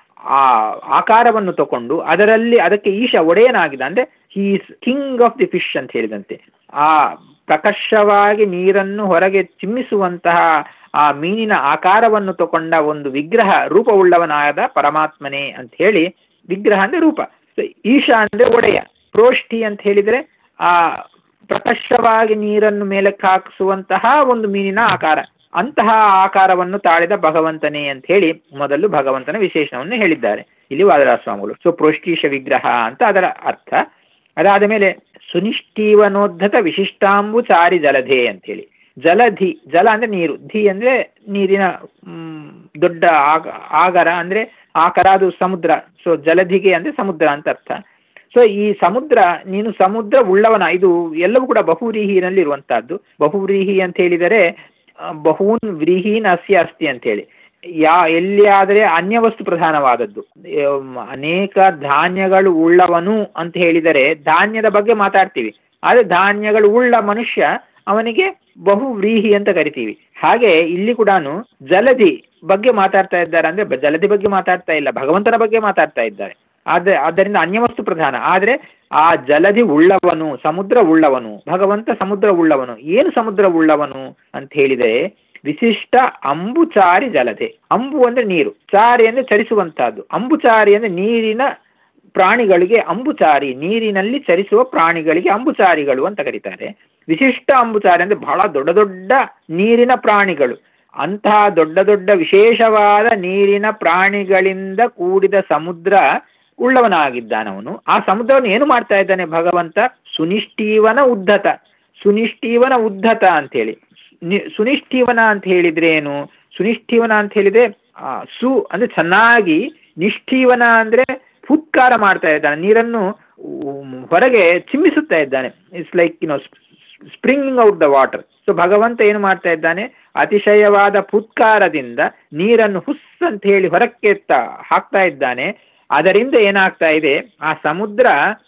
ಆ ಆಕಾರವನ್ನು ತಕೊಂಡು ಅದರಲ್ಲಿ ಅದಕ್ಕೆ ಈಶ ಒಡೆಯನಾಗಿದ್ದ ಅಂದ್ರೆ he's king of the fish ಅಂತ ಹೇಳಿದಂತೆ ಆ ಪ್ರಕರ್ಷವಾಗಿ ನೀರನ್ನು ಹೊರಗೆ ಚಿಮ್ಮಿಸುವಂತಹ ಆ ಮೀನಿನ ಆಕಾರವನ್ನು ತಕೊಂಡ ಒಂದು ವಿಗ್ರಹ ರೂಪವುಳ್ಳವನಾದ ಪರಮಾತ್ಮನೇ ಅಂತ ಹೇಳಿ ವಿಗ್ರಹ ಅಂದ್ರೆ ರೂಪ So, ಈಶ ಅಂದ್ರೆ ಒಡೆಯ ಪ್ರೋಷ್ಠಿ ಅಂತ ಹೇಳಿದ್ರೆ ಆ ಪ್ರಕರ್ಷವಾಗಿ ನೀರನ್ನು ಮೇಲಕ್ಕೆ ಹಾಕಿಸುವಂತಹ ಒಂದು ಮೀನಿನ ಆಕಾರ ಅಂತಹ ಆಕಾರವನ್ನು ತಾಳಿದ ಭಗವಂತನೇ ಅಂತ ಹೇಳಿ ಮೊದಲು ಭಗವಂತನ ವಿಶೇಷಣವನ್ನು ಹೇಳಿದ್ದಾರೆ ಇಲ್ಲಿ ವಾದರಾಜ ಸ್ವಾಮಿಗಳು ಸೊ ಪ್ರೋಷ್ಠೀಶ ವಿಗ್ರಹ ಅಂತ ಅದರ ಅರ್ಥ ಅದಾದ ಮೇಲೆ ಸುನಿಷ್ಠೀವನೋದ್ಧತ ವಿಶಿಷ್ಟಾಂಬು ಚಾರಿ ಜಲಧೆ ಅಂತ ಹೇಳಿ ಜಲಧಿ ಜಲ ಅಂದ್ರೆ ನೀರು ಧಿ ಅಂದ್ರೆ ನೀರಿನ ಮ್, ದೊಡ್ಡ ಆಗ- ಆಗರ ಅಂದ್ರೆ ಆಕಾರ ಅದು ಸಮುದ್ರ ಸೊ ಜಲಧಿಗೆ ಅಂದ್ರೆ ಸಮುದ್ರ ಅಂತ ಅರ್ಥ ಸೊ ಈ ಸಮುದ್ರ ನೀನು ಸಮುದ್ರ ಉಳ್ಳವನ ಇದು ಎಲ್ಲವೂ ಕೂಡ ಬಹುವ್ರೀಹಿನಲ್ಲಿ ಇರುವಂತಹದ್ದು ಬಹುವ್ರೀಹಿ ಅಂತ ಹೇಳಿದರೆ ಆ, ಬಹೂನ್ ವ್ರೀಹೀನ್ ಅಸ್ಯ ಅಸ್ತಿ ಅಂತ ಹೇಳಿ ಯಾ ಎಲ್ಲಿಯಾದರೆ ಅನ್ಯವಸ್ತು ಪ್ರಧಾನವಾದದ್ದು ಎಮ್, ಅನೇಕ ಧಾನ್ಯಗಳು ಉಳ್ಳವನು ಅಂತ ಹೇಳಿದರೆ ಧಾನ್ಯದ ಬಗ್ಗೆ ಮಾತಾಡ್ತೀವಿ ಆದರೆ ಧಾನ್ಯಗಳು ಉಳ್ಳ ಮನುಷ್ಯ ಅವನಿಗೆ ಬಹು ವ್ರೀಹಿ ಅಂತ ಕರಿತೀವಿ ಹಾಗೆ ಇಲ್ಲಿ ಕೂಡ ಜಲಧಿ ಬಗ್ಗೆ ಮಾತಾಡ್ತಾ ಇದ್ದಾರೆ ಅಂದ್ರೆ ಬ- ಜಲಧಿ ಬಗ್ಗೆ ಮಾತಾಡ್ತಾ ಇಲ್ಲ ಭಗವಂತನ ಬಗ್ಗೆ ಮಾತಾಡ್ತಾ ಇದ್ದಾರೆ ಆದ ಆದ್ದರಿಂದ ಅನ್ಯವಸ್ತು ಪ್ರಧಾನ ಆದರೆ ಆ ಜಲಧಿ ಉಳ್ಳವನು ಸಮುದ್ರ ಉಳ್ಳವನು ಭಗವಂತ ಸಮುದ್ರ ಉಳ್ಳವನು ಏನು ಸಮುದ್ರ ಉಳ್ಳವನು ಅಂತ ಹೇಳಿದರೆ ವಿಶಿಷ್ಟ ಅಂಬುಚಾರಿ ಜಲಧೆ ಅಂಬು ಅಂದ್ರೆ ನೀರು ಚಾರಿ ಅಂದ್ರೆ ಚರಿಸುವಂತಹದ್ದು ಅಂಬುಚಾರಿ ಅಂದ್ರೆ ನೀರಿನ ಪ್ರಾಣಿಗಳಿಗೆ ಅಂಬುಚಾರಿ ನೀರಿನಲ್ಲಿ ಚರಿಸುವ ಪ್ರಾಣಿಗಳಿಗೆ ಅಂಬುಚಾರಿಗಳು ಅಂತ ಕರೀತಾರೆ ವಿಶಿಷ್ಟ ಅಂಬುಚಾರಿ ಅಂದ್ರೆ ಬಹಳ ದೊಡ್ಡ ದೊಡ್ಡ ನೀರಿನ ಪ್ರಾಣಿಗಳು ಅಂತಹ ದೊಡ್ಡ ದೊಡ್ಡ ವಿಶೇಷವಾದ ನೀರಿನ ಪ್ರಾಣಿಗಳಿಂದ ಕೂಡಿದ ಸಮುದ್ರ ಉಳ್ಳವನಾಗಿದ್ದಾನವನು ಆ ಸಮುದ್ರವನ್ನು ಏನು ಮಾಡ್ತಾ ಇದ್ದಾನೆ ಭಗವಂತ ಸುನಿಷ್ಠೀವನ ಉದ್ಧತ ಸುನಿಷ್ಠೀವನ ಉದ್ಧತ ಅಂತೇಳಿ ನಿ- ಸುನಿಷ್ಠೀವನ ಅಂತ ಹೇಳಿದ್ರೆ ಏನು ಸುನಿಷ್ಠೀವನ ಅಂತ ಹೇಳಿದ್ರೆ ಆ, ಸು ಅಂದ್ರೆ ಚೆನ್ನಾಗಿ ನಿಷ್ಠೀವನ ಅಂದ್ರೆ ಫುತ್ಕಾರ ಮಾಡ್ತಾ ಇದ್ದಾನೆ ನೀರನ್ನು ಉಮ್, ಹೊರಗೆ ಚಿಮ್ಮಿಸುತ್ತಾ ಇದ್ದಾನೆ it's like you know springing out the water so ಭಗವಂತ ಏನು ಮಾಡ್ತಾ ಇದ್ದಾನೆ ಅತಿಶಯವಾದ ಫುತ್ಕಾರದಿಂದ ನೀರನ್ನು ಹುಸ್ ಅಂತ ಹೇಳಿ ಹೊರಕ್ಕೆ ತ- ಹಾಕ್ತಾ ಇದ್ದಾನೆ ಅದರಿಂದ ಏನಾಗ್ತಾ ಇದೆ ಆ ಸಮುದ್ರ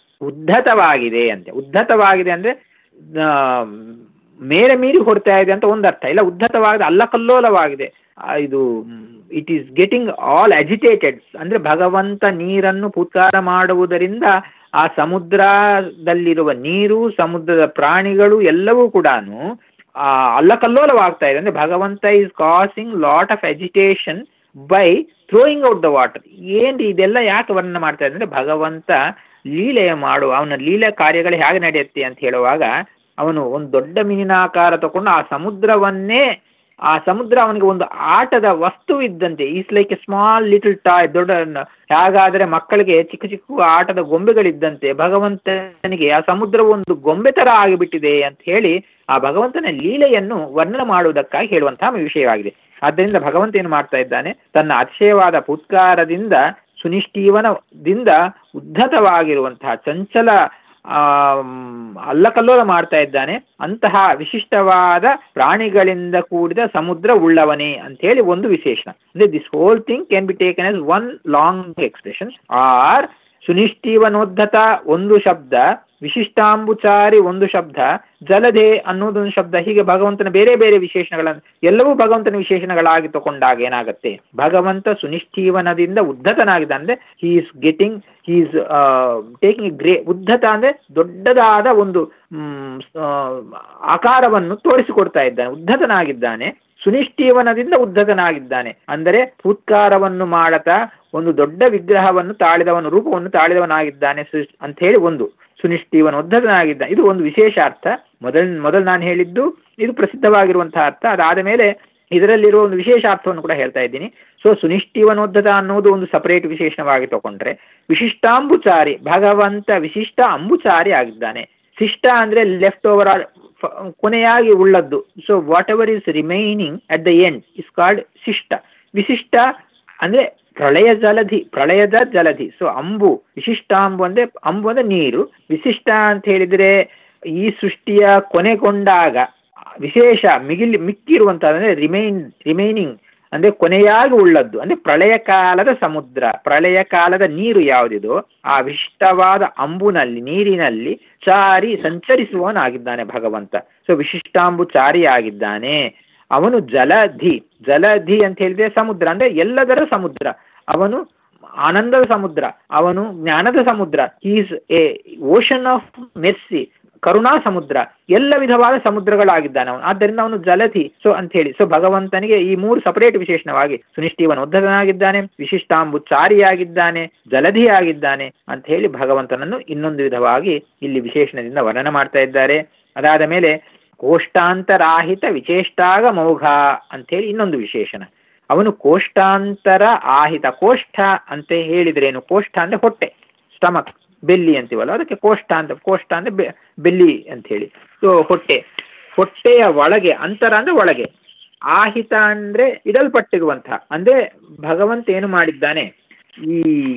ಉದ್ಧತವಾಗಿದೆ ಅಂತೆ ಉದ್ಧತವಾಗಿದೆ ಅಂದ್ರೆ ಆ, ಮೇಲೆ ಮೀರಿ ಹೊಡ್ತಾ ಇದೆ ಅಂತ ಒಂದು ಅರ್ಥ ಇಲ್ಲ ಉದ್ಧತವಾಗಿದೆ ಅಲ್ಲಕಲ್ಲೋಲವಾಗಿದೆ ಆ, ಇದು it is getting all agitated ಅಂದ್ರೆ ಭಗವಂತ ನೀರನ್ನು ಪುತ್ಕಾರ ಮಾಡುವುದರಿಂದ ಆ ಸಮುದ್ರದಲ್ಲಿರುವ ನೀರು ಸಮುದ್ರದ ಪ್ರಾಣಿಗಳು ಎಲ್ಲವೂ ಕೂಡ ಅಲ್ಲಕಲ್ಲೋಲವಾಗ್ತಾ ಇದೆ ಅಂದ್ರೆ ಭಗವಂತ is causing lot of agitation by throwing out the water ಏನ್ರಿ ಇದೆಲ್ಲ ಯಾಕೆ ವರ್ಣನೆ ಮಾಡ್ತಾ ಇದ್ದಾರೆ ಅಂದ್ರೆ ಭಗವಂತ ಲೀಲೆಯ ಮಾಡುವ ಅವನ ಲೀಲೆ ಕಾರ್ಯಗಳು ಹೇಗೆ ನಡೆಯುತ್ತೆ ಅಂತ ಹೇಳುವಾಗ ಅವನು ಒಂದು ದೊಡ್ಡ ಮೀನಿನ ಆಕಾರ ತಗೊಂಡು ಆ ಸಮುದ್ರವನ್ನೇ ಆ ಸಮುದ್ರ ಅವನಿಗೆ ಒಂದು ಆಟದ ವಸ್ತು ಇದ್ದಂತೆ is like a small little toy ದೊಡ್ಡ ಹೇಗಾದರೆ ಮಕ್ಕಳಿಗೆ ಚಿಕ್ಕ ಚಿಕ್ಕ ಆಟದ ಗೊಂಬೆಗಳಿದ್ದಂತೆ ಭಗವಂತನಿಗೆ ಆ ಸಮುದ್ರ ಒಂದು ಗೊಂಬೆ ತರ ಆಗಿಬಿಟ್ಟಿದೆ ಅಂತ ಹೇಳಿ ಆ ಭಗವಂತನ ಲೀಲೆಯನ್ನು ವರ್ಣನೆ ಮಾಡುವುದಕ್ಕಾಗಿ ಹೇಳುವಂತಹ ವಿಷಯವಾಗಿದೆ ಆದ್ದರಿಂದ ಭಗವಂತ ಏನು ಮಾಡ್ತಾ ಇದ್ದಾನೆ ತನ್ನ ಅತಿಶಯವಾದ ಪುತ್ಕಾರದಿಂದ ಸುನಿಷ್ಠೀವನದಿಂದ ಉದ್ಧತವಾಗಿರುವಂತಹ ಚಂಚಲ ಆ ಅಲ್ಲಕಲ್ಲೋಲ ಮಾಡ್ತಾ ಇದ್ದಾನೆ ಅಂತಹ ವಿಶಿಷ್ಟವಾದ ಪ್ರಾಣಿಗಳಿಂದ ಕೂಡಿದ ಸಮುದ್ರ ಉಳ್ಳವನೇ ಅಂತ ಹೇಳಿ ಒಂದು ವಿಶೇಷಣ ಅಂದ್ರೆ this whole thing can be taken as one long expression or ಸುನಿಷ್ಠೀವನೋದ್ಧತ ಒಂದು ಶಬ್ದ ವಿಶಿಷ್ಟಾಂಬುಚಾರಿ ಒಂದು ಶಬ್ದ ಜಲಧೆ ಅನ್ನೋದೊಂದು ಶಬ್ದ ಹೀಗೆ ಭಗವಂತನ ಬೇರೆ ಬೇರೆ ವಿಶೇಷಣಗಳನ್ನು ಎಲ್ಲವೂ ಭಗವಂತನ ವಿಶೇಷಣಗಳಾಗಿ ತಗೊಂಡಾಗ ಏನಾಗುತ್ತೆ ಭಗವಂತ ಸುನಿಷ್ಠೀವನದಿಂದ ಉದ್ಧತನಾಗಿದ್ದ ಅಂದ್ರೆ he is getting he is taking grey ಉದ್ಧತ ಅಂದ್ರೆ ದೊಡ್ಡದಾದ ಒಂದು ಮ್, ಆ, ಆಕಾರವನ್ನು ತೋರಿಸಿಕೊಡ್ತಾ ಇದ್ದಾನೆ ಉದ್ಧತನಾಗಿದ್ದಾನೆ ಸುನಿಷ್ಠೀವನದಿಂದ ಉದ್ಧತನಾಗಿದ್ದಾನೆ ಅಂದರೆ ಫುತ್ಕಾರವನ್ನು ಮಾಡತಾ ಒಂದು ದೊಡ್ಡ ವಿಗ್ರಹವನ್ನು ತಾಳಿದವನು ರೂಪವನ್ನು ತಾಳಿದವನಾಗಿದ್ದಾನೆ ಸು- ಅಂತ ಹೇಳಿ ಒಂದು ಸುನಿಷ್ಠೀವನ ಉದ್ಧತನಾಗಿದ್ದ ಇದು ಒಂದು ವಿಶೇಷ ಅರ್ಥ ಮೊದಲ್ ಮೊದಲು ನಾನು ಹೇಳಿದ್ದು ಇದು ಪ್ರಸಿದ್ಧವಾಗಿರುವಂತಹ ಅರ್ಥ ಅದಾದ ಮೇಲೆ ಇದರಲ್ಲಿರುವ ಒಂದು ವಿಶೇಷ ಅರ್ಥವನ್ನು ಕೂಡ ಹೇಳ್ತಾ ಇದ್ದೀನಿ ಸೊ ಸುನಿಷ್ಠಿವನೋದ್ಧತ ಅನ್ನೋದು ಒಂದು ಸಪರೇಟ್ ವಿಶೇಷಣವಾಗಿ ತಗೊಂಡ್ರೆ ವಿಶಿಷ್ಟಾಂಬುಚಾರಿ ಭಗವಂತ ವಿಶಿಷ್ಟ ಅಂಬುಚಾರಿ ಆಗಿದ್ದಾನೆ ಶಿಷ್ಟ ಅಂದ್ರೆ ಲೆಫ್ಟ್ ಓವರ್ ಆಲ್ ಕೊನೆಯಾಗಿ ಉಳ್ಳದ್ದು so whatever is remaining at the end is called ಶಿಷ್ಟ ವಿಶಿಷ್ಟ ಅಂದ್ರೆ ಪ್ರಳಯ ಜಲಧಿ ಪ್ರಳಯದ ಜಲಧಿ ಸೊ ಅಂಬು ವಿಶಿಷ್ಟಾಂಬು ಅಂದ್ರೆ ಅಂಬು ಅಂದ್ರೆ ನೀರು ವಿಶಿಷ್ಟ ಅಂತ ಹೇಳಿದ್ರೆ ಈ ಸೃಷ್ಟಿಯ ಕೊನೆಗೊಂಡಾಗ ವಿಶೇಷ ಮಿಗಿಲಿ ಮಿಕ್ಕಿರುವಂತಹ ಅಂದ್ರೆ ರಿಮೈನ್ ರಿಮೈನಿಂಗ್ ಅಂದ್ರೆ ಕೊನೆಯಾಗಿ ಉಳ್ಳದ್ದು ಅಂದ್ರೆ ಪ್ರಳಯ ಕಾಲದ ಸಮುದ್ರ ಪ್ರಳಯ ಕಾಲದ ನೀರು ಯಾವುದಿದೋ ಆ ವಿಶಿಷ್ಟವಾದ ಅಂಬುನಲ್ಲಿ ನೀರಿನಲ್ಲಿ ಚಾರಿ ಸಂಚರಿಸುವವನಾಗಿದ್ದಾನೆ ಭಗವಂತ ಸೊ ವಿಶಿಷ್ಟಾಂಬು ಚಾರಿ ಆಗಿದ್ದಾನೆ ಅವನು ಜಲಧಿ ಜಲಧಿ ಅಂತ ಹೇಳಿದ್ರೆ ಸಮುದ್ರ ಅಂದ್ರೆ ಎಲ್ಲದರ ಸಮುದ್ರ ಅವನು ಆನಂದದ ಸಮುದ್ರ ಅವನು ಜ್ಞಾನದ ಸಮುದ್ರ is a ocean of mercy ಕರುಣಾ ಸಮುದ್ರ ಎಲ್ಲ ವಿಧವಾದ ಸಮುದ್ರಗಳಾಗಿದ್ದಾನೆ ಅವನು ಆದ್ದರಿಂದ ಅವನು ಜಲಧಿ ಸೊ ಅಂತ ಹೇಳಿ ಸೊ ಭಗವಂತನಿಗೆ ಈ ಮೂರು ಸಪರೇಟ್ ವಿಶೇಷಣವಾಗಿ ಸುನಿಷ್ಠಿವನು ಉದ್ಧತನಾಗಿದ್ದಾನೆ ವಿಶಿಷ್ಟಾಂಬು ಚಾರಿಯಾಗಿದ್ದಾನೆ ಜಲಧಿಯಾಗಿದ್ದಾನೆ ಅಂತ ಹೇಳಿ ಭಗವಂತನನ್ನು ಇನ್ನೊಂದು ವಿಧವಾಗಿ ಇಲ್ಲಿ ವಿಶೇಷಣದಿಂದ ವರ್ಣನೆ ಮಾಡ್ತಾ ಇದ್ದಾರೆ ಅದಾದ ಮೇಲೆ ಕೋಷ್ಟಾಂತರಾಹಿತ ವಿಚೇಷ್ಟಾಗ ಮೌಘ ಅಂತೇಳಿ ಇನ್ನೊಂದು ವಿಶೇಷಣ ಅವನು ಕೋಷ್ಟಾಂತರ ಆಹಿತ ಕೋಷ್ಠ ಅಂತ ಹೇಳಿದ್ರೇನು ಕೋಷ್ಠ ಅಂದ್ರೆ ಹೊಟ್ಟೆ ಸ್ಟಮಕ್ ಬೆಲ್ಲಿ ಅಂತೀವಲ್ಲ ಅದಕ್ಕೆ ಕೋಷ್ಠ ಅಂತ ಕೋಷ್ಠ ಅಂದ್ರೆ ಬೆ ಬೆಲ್ಲಿ ಅಂತ ಹೇಳಿ ಸೊ ಹೊಟ್ಟೆ ಹೊಟ್ಟೆಯ ಒಳಗೆ ಅಂತರ ಅಂದ್ರೆ ಒಳಗೆ ಆಹಿತ ಅಂದ್ರೆ ಇಡಲ್ಪಟ್ಟಿರುವಂತಹ ಅಂದ್ರೆ ಭಗವಂತ ಏನು ಮಾಡಿದ್ದಾನೆ ಈ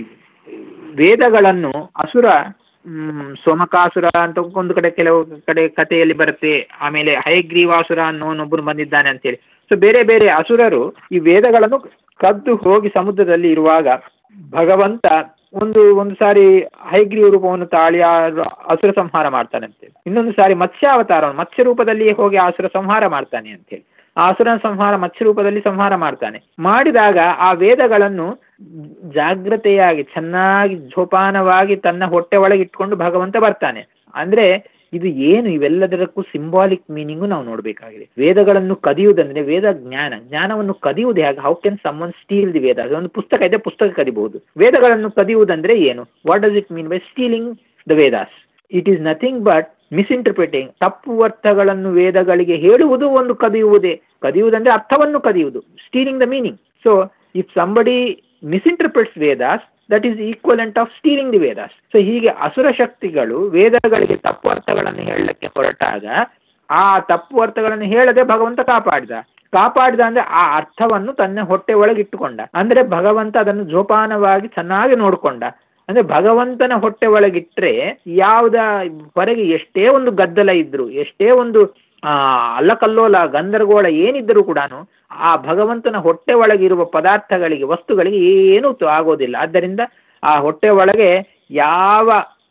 ವೇದಗಳನ್ನು ಅಸುರ ಹ್ಮ್ ಸೋಮಕಾಸುರ ಅಂತ ಒಂದು ಕಡೆ ಕೆಲವು ಕಡೆ ಕಥೆಯಲ್ಲಿ ಬರುತ್ತೆ ಆಮೇಲೆ ಹಯಗ್ರೀವಾಸುರ ಅನ್ನೋನೊಬ್ಬನು ಬಂದಿದ್ದಾನೆ ಅಂತೇಳಿ ಸೊ ಬೇರೆ ಬೇರೆ ಅಸುರರು ಈ ವೇದಗಳನ್ನು ಕದ್ದು ಹೋಗಿ ಸಮುದ್ರದಲ್ಲಿ ಇರುವಾಗ ಭಗವಂತ ಒಂದು ಒಂದು ಸಾರಿ ಹೈಗ್ರೀವ ರೂಪವನ್ನು ತಾಳಿ ಆ ಅಸುರ ಸಂಹಾರ ಮಾಡ್ತಾನೆ ಅಂತೇಳಿ ಇನ್ನೊಂದು ಸಾರಿ ಮತ್ಸ್ಯಾವತಾರವನ್ನು ಮತ್ಸ್ಯ ರೂಪದಲ್ಲಿ ಹೋಗಿ ಆ ಅಸುರ ಸಂಹಾರ ಮಾಡ್ತಾನೆ ಅಂತೇಳಿ ಆ ಅಸುರನ ಸಂಹಾರ ಮತ್ಸ್ಯ ರೂಪದಲ್ಲಿ ಸಂಹಾರ ಮಾಡ್ತಾನೆ ಮಾಡಿದಾಗ ಆ ವೇದಗಳನ್ನು ಜಾಗ್ರತೆಯಾಗಿ ಚೆನ್ನಾಗಿ ಜೋಪಾನವಾಗಿ ತನ್ನ ಹೊಟ್ಟೆ ಒಳಗೆ ಇಟ್ಕೊಂಡು ಭಗವಂತ ಬರ್ತಾನೆ ಅಂದ್ರೆ ಇದು ಏನು ಇವೆಲ್ಲದಕ್ಕೂ ಸಿಂಬಾಲಿಕ್ ಮೀನಿಂಗು ನಾವು ನೋಡಬೇಕಾಗಿದೆ ವೇದಗಳನ್ನು ಕದಿಯುವುದಂದ್ರೆ ವೇದ ಜ್ಞಾನ ಜ್ಞಾನವನ್ನು ಕದಿಯುವುದು ಹೇಗೆ how can someone steal the Veda ಒಂದು ಪುಸ್ತಕ ಇದೆ ಪುಸ್ತಕ ಕದಿಬಹುದು ವೇದಗಳನ್ನು ಕದಿಯುವುದಂದ್ರೆ ಏನು what does it mean by stealing the Vedas it is nothing but misinterpreting ತಪ್ಪು ಅರ್ಥಗಳನ್ನು ವೇದಗಳಿಗೆ ಹೇಳುವುದು ಒಂದು ಕದಿಯುವುದೇ ಕದಿಯುವುದಂದ್ರೆ ಅರ್ಥವನ್ನು ಕದಿಯುವುದು stealing the meaning so if somebody misinterprets Vedas that is equivalent of stealing the Vedas so ಹೀಗೆ ಅಸುರ ಶಕ್ತಿಗಳು ವೇದಗಳಿಗೆ ತಪ್ಪು ಅರ್ಥಗಳನ್ನು ಹೇಳಲಿಕ್ಕೆ ಹೊರಟಾಗ ಆ ತಪ್ಪು ಅರ್ಥಗಳನ್ನು ಹೇಳದೆ ಭಗವಂತ ಕಾಪಾಡಿದ ಕಾಪಾಡಿದ ಅಂದ್ರೆ ಆ ಅರ್ಥವನ್ನು ತನ್ನ ಹೊಟ್ಟೆ ಒಳಗೆ ಇಟ್ಟುಕೊಂಡ ಅಂದ್ರೆ ಭಗವಂತ ಅದನ್ನು ಜೋಪಾನವಾಗಿ ಚೆನ್ನಾಗಿ ನೋಡಿಕೊಂಡ ಅಂದ್ರೆ ಭಗವಂತನ ಹೊಟ್ಟೆ ಒಳಗಿಟ್ರೆ ಯಾವುದ ಹೊರಗೆ ಎಷ್ಟೇ ಒಂದು ಗದ್ದಲ ಇದ್ರು ಎಷ್ಟೇ ಒಂದು ಆ ಅಲ್ಲಕಲ್ಲೋಲ ಗಂದರಗೋಳ ಏನಿದ್ದರೂ ಕೂಡ ಆ ಭಗವಂತನ ಹೊಟ್ಟೆ ಒಳಗಿರುವ ಪದಾರ್ಥಗಳಿಗೆ ವಸ್ತುಗಳಿಗೆ ಏನೂ ಆಗೋದಿಲ್ಲ ಆದ್ದರಿಂದ ಆ ಹೊಟ್ಟೆ ಒಳಗೆ ಯಾವ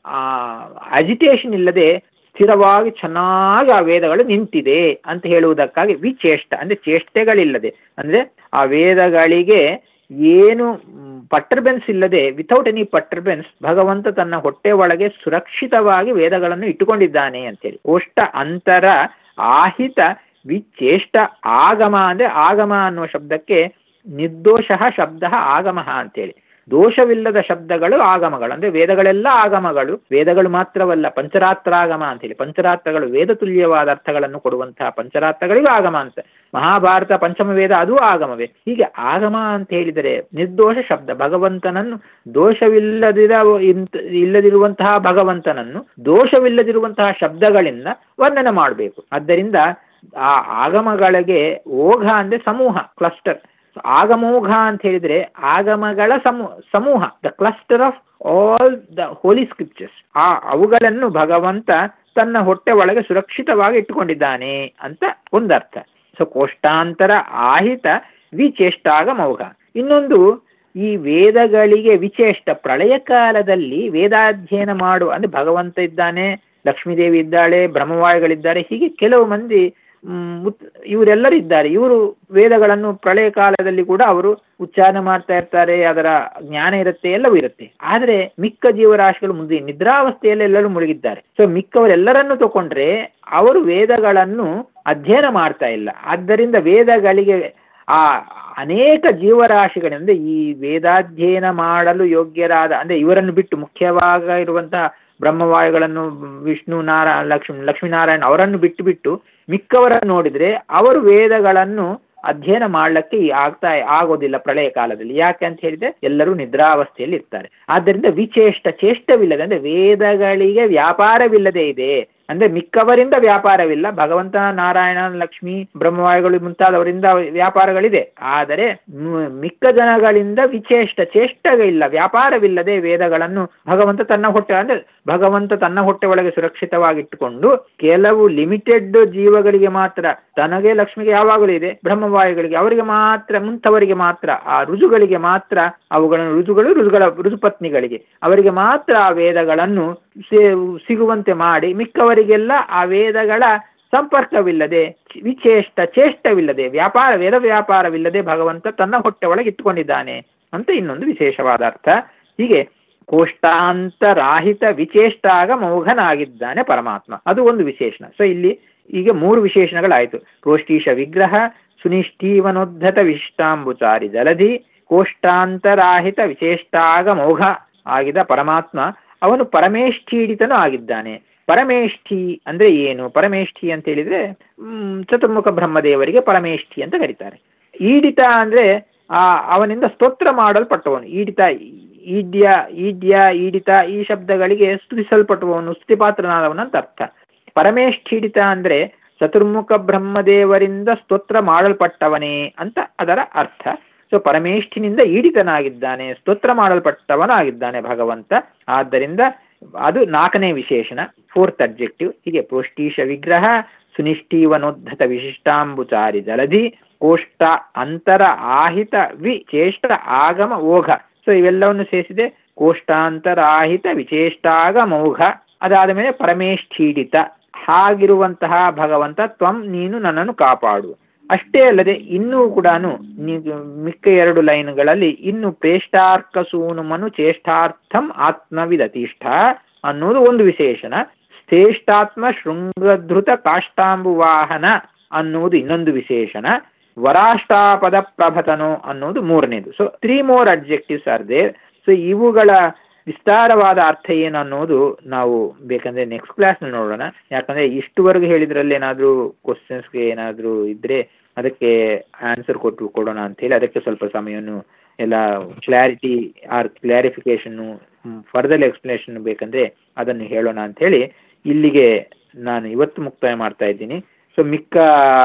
ಅಜಿಟೇಷನ್ ಇಲ್ಲದೆ ಸ್ಥಿರವಾಗಿ ಚೆನ್ನಾಗಿ ಆ ವೇದಗಳು ನಿಂತಿದೆ ಅಂತ ಹೇಳುವುದಕ್ಕಾಗಿ ವಿಚೇಷ್ಟ ಅಂದ್ರೆ ಚೇಷ್ಟೆಗಳಿಲ್ಲದೆ ಅಂದ್ರೆ ಆ ವೇದಗಳಿಗೆ ಏನು ಪಟ್ಟರ್ಬೆನ್ಸ್ ಇಲ್ಲದೆ ವಿತೌಟ್ ಎನಿ ಪಟ್ಟರ್ಬೆನ್ಸ್ ಭಗವಂತ ತನ್ನ ಹೊಟ್ಟೆ ಒಳಗೆ ಸುರಕ್ಷಿತವಾಗಿ ವೇದಗಳನ್ನು ಇಟ್ಟುಕೊಂಡಿದ್ದಾನೆ ಅಂತೇಳಿ ಕೋಷ್ಟ ಅಂತರ ಆಹಿತ ವಿಚೇಷ್ಟ ಆಗಮ ಅಂದ್ರೆ ಆಗಮ ಅನ್ನುವ ಶಬ್ದಕ್ಕೆ ನಿರ್ದೋಷ ಶಬ್ದ ಆಗಮ ಅಂತೇಳಿ ದೋಷವಿಲ್ಲದ ಶಬ್ದಗಳು ಆಗಮಗಳು ಅಂದ್ರೆ ವೇದಗಳೆಲ್ಲ ಆಗಮಗಳು ವೇದಗಳು ಮಾತ್ರವಲ್ಲ ಪಂಚರಾತ್ರಾಗಮ ಅಂತೇಳಿ ಪಂಚರಾತ್ರಗಳು ವೇದ ತುಲ್ಯವಾದ ಅರ್ಥಗಳನ್ನು ಕೊಡುವಂತಹ ಪಂಚರಾತ್ರಗಳಿಗೂ ಆಗಮ ಅಂತ ಮಹಾಭಾರತ ಪಂಚಮ ವೇದ ಅದು ಆಗಮವೇ ಹೀಗೆ ಆಗಮ ಅಂತ ಹೇಳಿದರೆ ನಿರ್ದೋಷ ಶಬ್ದ ಭಗವಂತನನ್ನು ದೋಷವಿಲ್ಲದಿರ ಇಲ್ಲದಿರುವಂತಹ ಭಗವಂತನನ್ನು ದೋಷವಿಲ್ಲದಿರುವಂತಹ ಶಬ್ದಗಳಿಂದ ವರ್ಣನೆ ಮಾಡಬೇಕು ಆದ್ದರಿಂದ ಆ ಆಗಮಗಳಿಗೆ ಓಘ ಅಂದ್ರೆ ಸಮೂಹ ಕ್ಲಸ್ಟರ್ ಆಗಮೋಘ ಅಂತ ಹೇಳಿದ್ರೆ ಆಗಮಗಳ ಸಮೂಹ ಸಮೂಹ the cluster of all the holy scriptures ಆ ಅವುಗಳನ್ನು ಭಗವಂತ ತನ್ನ ಹೊಟ್ಟೆ ಒಳಗೆ ಸುರಕ್ಷಿತವಾಗಿ ಇಟ್ಟುಕೊಂಡಿದ್ದಾನೆ ಅಂತ ಒಂದರ್ಥ ಸೊ ಕೋಷ್ಟಾಂತರ ಆಹಿತ ವಿಚೇಷ್ಟಾಗಮೌಘ ಇನ್ನೊಂದು ಈ ವೇದಗಳಿಗೆ ವಿಚೇಷ್ಟ ಪ್ರಳಯ ಕಾಲದಲ್ಲಿ ವೇದಾಧ್ಯಯನ ಮಾಡು ಅಂದ್ರೆ ಭಗವಂತ ಇದ್ದಾನೆ ಲಕ್ಷ್ಮೀದೇವಿ ಇದ್ದಾಳೆ ಬ್ರಹ್ಮವಾಯುಗಳಿದ್ದಾರೆ ಹೀಗೆ ಕೆಲವು ಮಂದಿ ಇವರೆಲ್ಲರೂ ಇದ್ದಾರೆ ಇವರು ವೇದಗಳನ್ನು ಪ್ರಳಯ ಕಾಲದಲ್ಲಿ ಕೂಡ ಅವರು ಉಚ್ಚಾರಣೆ ಮಾಡ್ತಾ ಇರ್ತಾರೆ ಅದರ ಜ್ಞಾನ ಇರುತ್ತೆ ಎಲ್ಲವೂ ಇರುತ್ತೆ ಆದರೆ ಮಿಕ್ಕ ಜೀವರಾಶಿಗಳು ಮುಂದೆ ನಿದ್ರಾವಸ್ಥೆಯಲ್ಲಿ ಎಲ್ಲರೂ ಮುಳುಗಿದ್ದಾರೆ ಸೊ ಮಿಕ್ಕವರೆಲ್ಲರನ್ನು ತಗೊಂಡ್ರೆ ಅವರು ವೇದಗಳನ್ನು ಅಧ್ಯಯನ ಮಾಡ್ತಾ ಇಲ್ಲ ಆದ್ದರಿಂದ ವೇದಗಳಿಗೆ ಆ ಅನೇಕ ಜೀವರಾಶಿಗಳಿಂದ ಈ ವೇದಾಧ್ಯಯನ ಮಾಡಲು ಯೋಗ್ಯರಾದ ಅಂದ್ರೆ ಇವರನ್ನು ಬಿಟ್ಟು ಮುಖ್ಯವಾಗ ಇರುವಂತಹ ಬ್ರಹ್ಮವಾಯುಗಳನ್ನು ವಿಷ್ಣು ನಾರಾಯಣ ಲಕ್ಷ್ಮಿ ಲಕ್ಷ್ಮೀನಾರಾಯಣ ಅವರನ್ನು ಬಿಟ್ಟು ಬಿಟ್ಟು ಮಿಕ್ಕವರನ್ನು ನೋಡಿದ್ರೆ ಅವರು ವೇದಗಳನ್ನು ಅಧ್ಯಯನ ಮಾಡ್ಲಿಕ್ಕೆ ಈ ಆಗ್ತಾ ಆಗೋದಿಲ್ಲ ಪ್ರಳಯ ಕಾಲದಲ್ಲಿ ಯಾಕೆ ಅಂತ ಹೇಳಿದ್ರೆ ಎಲ್ಲರೂ ನಿದ್ರಾವಸ್ಥೆಯಲ್ಲಿ ಇರ್ತಾರೆ ಆದ್ದರಿಂದ ವಿಚೇಷ್ಟ ಚೇಷ್ಟವಿಲ್ಲದೆ ಅಂದ್ರೆ ವೇದಗಳಿಗೆ ವ್ಯಾಪಾರವಿಲ್ಲದೆ ಇದೆ ಅಂದ್ರೆ ಮಿಕ್ಕವರಿಂದ ವ್ಯಾಪಾರವಿಲ್ಲ ಭಗವಂತ ನಾರಾಯಣ ಲಕ್ಷ್ಮಿ ಬ್ರಹ್ಮವಾಯುಗಳು ಮುಂತಾದವರಿಂದ ವ್ಯಾಪಾರಗಳಿದೆ ಆದರೆ ಮ್- ಮಿಕ್ಕ ಜನಗಳಿಂದ ವಿಚೇಷ್ಟ ಚೇಷ್ಟ ಇಲ್ಲ ವ್ಯಾಪಾರವಿಲ್ಲದೆ ವೇದಗಳನ್ನು ಭಗವಂತ ತನ್ನ ಹೊಟ್ಟೆ ಅಂದ್ರೆ ಭಗವಂತ ತನ್ನ ಹೊಟ್ಟೆ ಒಳಗೆ ಸುರಕ್ಷಿತವಾಗಿಟ್ಟುಕೊಂಡು ಕೆಲವು ಲಿಮಿಟೆಡ್ ಜೀವಗಳಿಗೆ ಮಾತ್ರ ತನಗೆ ಲಕ್ಷ್ಮಿಗೆ ಯಾವಾಗಲೂ ಇದೆ ಬ್ರಹ್ಮವಾಯುಗಳಿಗೆ ಅವರಿಗೆ ಮಾತ್ರ ಮುಂತವರಿಗೆ ಮಾತ್ರ ಆ ರುಜುಗಳಿಗೆ ಮಾತ್ರ ಅವುಗಳನ್ನು ರುಜುಗಳು ರುಜುಗಳ ರುಜುಪತ್ನಿಗಳಿಗೆ ಅವರಿಗೆ ಮಾತ್ರ ಆ ವೇದಗಳನ್ನು ಸೇ- ಸಿಗುವಂತೆ ಮಾಡಿ ಮಿಕ್ಕವರಿಗೆಲ್ಲ ಆ ವೇದಗಳ ಸಂಪರ್ಕವಿಲ್ಲದೆ ವಿಚೇಷ್ಟ ಚೇಷ್ಟವಿಲ್ಲದೆ ವ್ಯಾಪಾರ ವೇದ ವ್ಯಾಪಾರವಿಲ್ಲದೆ ಭಗವಂತ ತನ್ನ ಹೊಟ್ಟೆ ಒಳಗೆ ಇಟ್ಟುಕೊಂಡಿದ್ದಾನೆ ಅಂತ ಇನ್ನೊಂದು ವಿಶೇಷವಾದ ಅರ್ಥ ಹೀಗೆ ಕೋಷ್ಟಾಂತರಾಹಿತ ವಿಚೇಷ್ಟಾಗ ಮೌಘನಾಗಿದ್ದಾನೆ ಪರಮಾತ್ಮ ಅದು ಒಂದು ವಿಶೇಷಣ ಸೊ ಇಲ್ಲಿ ಈಗ ಮೂರು ವಿಶೇಷಣಗಳಾಯಿತು ಕೋಷ್ಟೀಶ ವಿಗ್ರಹ ಸುನಿಷ್ಠೀವನೋದ್ಧತ ವಿಶಿಷ್ಟಾಂಬುಚಾರಿ ಜಲಧಿ ಕೋಷ್ಟಾಂತರಾಹಿತ ವಿಚೇಷ್ಟಾಗ ಮೌಘ ಆಗಿದ ಪರಮಾತ್ಮ ಅವನು ಪರಮೇಷ್ಠೀಡಿತನೂ ಆಗಿದ್ದಾನೆ ಪರಮೇಷ್ಠಿ ಅಂದ್ರೆ ಏನು ಪರಮೇಷ್ಠಿ ಅಂತ ಹೇಳಿದ್ರೆ ಮ್, ಚತುರ್ಮುಖ ಬ್ರಹ್ಮದೇವರಿಗೆ ಪರಮೇಷ್ಠಿ ಅಂತ ಕರೀತಾರೆ ಈಡಿತ ಅಂದ್ರೆ ಆ ಅವನಿಂದ ಸ್ತೋತ್ರ ಮಾಡಲ್ಪಟ್ಟವನು ಈಡಿತ ಈಡ್ಯ ಈಡ್ಯ ಈಡಿತ ಈ ಶಬ್ದಗಳಿಗೆ ಸ್ತುತಿಸಲ್ಪಟ್ಟವನು ಸ್ತುತಿಪಾತ್ರನಾದವನು ಅಂತ ಅರ್ಥ ಪರಮೇಷ್ಠೀಡಿತ ಅಂದ್ರೆ ಚತುರ್ಮುಖ ಬ್ರಹ್ಮದೇವರಿಂದ ಸ್ತೋತ್ರ ಮಾಡಲ್ಪಟ್ಟವನೇ ಅಂತ ಅದರ ಅರ್ಥ ಸೊ ಪರಮೇಷ್ಠಿನಿಂದ ಈಡಿತನಾಗಿದ್ದಾನೆ ಸ್ತೋತ್ರ ಮಾಡಲ್ಪಟ್ಟವನಾಗಿದ್ದಾನೆ ಭಗವಂತ ಆದ್ದರಿಂದ ಅದು ನಾಲ್ಕನೇ ವಿಶೇಷಣ ಫೋರ್ತ್ ಅಬ್ಜೆಕ್ಟಿವ್ ಹೀಗೆ ಪೋಷ್ಟೀಶ ವಿಗ್ರಹ ಸುನಿಷ್ಠೀವನೋದ್ಧತ ವಿಶಿಷ್ಟಾಂಬುಚಾರಿ ಜಲಧಿ ಕೋಷ್ಟ ಅಂತರ ಆಹಿತ ವಿಚೇಷ್ಟ ಆಗಮ ಓಘ ಸೊ ಇವೆಲ್ಲವನ್ನು ಸೇರಿಸಿದೆ ಕೋಷ್ಟಾಂತರ ಆಹಿತ ವಿಚೇಷ್ಟಾಗ ಮೌಘ ಅದಾದ ಮೇಲೆ ಪರಮೇಷ್ಠೀಡಿತ ಹಾಗಿರುವಂತಹ ಭಗವಂತ ತ್ವಂ ನೀನು ನನ್ನನ್ನು ಕಾಪಾಡು ಅಷ್ಟೇ ಅಲ್ಲದೆ ಇನ್ನೂ ಕೂಡ ಮಿಕ್ಕ ಎರಡು ಲೈನ್ಗಳಲ್ಲಿ ಇನ್ನು ಪ್ರೇಷ್ಟಾರ್ಕಸೂನುಮನು ಚೇಷ್ಟಾರ್ಥಂ ಆತ್ಮವಿದತಿಷ್ಠ ಅನ್ನೋದು ಒಂದು ವಿಶೇಷಣ ಶ್ರೇಷ್ಠಾತ್ಮ ಶೃಂಗಧೃತ ಕಾಷ್ಟಾಂಬುವಾಹನ ಅನ್ನುವುದು ಇನ್ನೊಂದು ವಿಶೇಷಣ ವರಾಷ್ಟಾಪದ ಪ್ರಭತನೋ ಅನ್ನೋದು ಮೂರನೇದು so three more objectives are there so ಇವುಗಳ ವಿಸ್ತಾರವಾದ ಅರ್ಥ ಏನು ಅನ್ನೋದು ನಾವು ಬೇಕಂದ್ರೆ ನೆಕ್ಸ್ಟ್ ಕ್ಲಾಸ್ನಲ್ಲಿ ನೋಡೋಣ ಯಾಕಂದ್ರೆ ಇಷ್ಟುವರೆಗೂ ಹೇಳಿದ್ರಲ್ಲಿ ಏನಾದರೂ ಕ್ವಶನ್ಸ್ಗೆ ಏನಾದರೂ ಇದ್ರೆ ಅದಕ್ಕೆ ಆನ್ಸರ್ ಕೊಟ್ಟು ಕೊಡೋಣ ಅಂತೇಳಿ ಅದಕ್ಕೆ ಸ್ವಲ್ಪ ಸಮಯವನ್ನು ಎಲ್ಲ ಕ್ಲಾರಿಟಿ ಆರ್ ಕ್ಲಾರಿಫಿಕೇಶನ್ನು ಫರ್ದರ್ ಎಕ್ಸ್ಪ್ಲನೇಷನ್ ಬೇಕಂದ್ರೆ ಅದನ್ನು ಹೇಳೋಣ ಅಂಥೇಳಿ ಇಲ್ಲಿಗೆ ನಾನು ಇವತ್ತು ಮುಕ್ತಾಯ ಮಾಡ್ತಾ ಇದ್ದೀನಿ ಸೊ ಮಿಕ್ಕ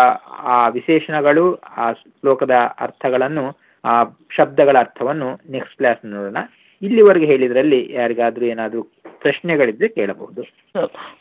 ಆ ವಿಶೇಷಣಗಳು ಆ ಶ್ಲೋಕದ ಅರ್ಥಗಳನ್ನು ಆ ಶಬ್ದಗಳ ಅರ್ಥವನ್ನು ನೆಕ್ಸ್ಟ್ ಕ್ಲಾಸ್ ನೋಡೋಣ ಇಲ್ಲಿವರೆಗೆ ಹೇಳಿದ್ರಲ್ಲಿ ಯಾರಿಗಾದ್ರೂ ಏನಾದರೂ ಪ್ರಶ್ನೆಗಳಿದ್ರೆ ಕೇಳಬಹುದು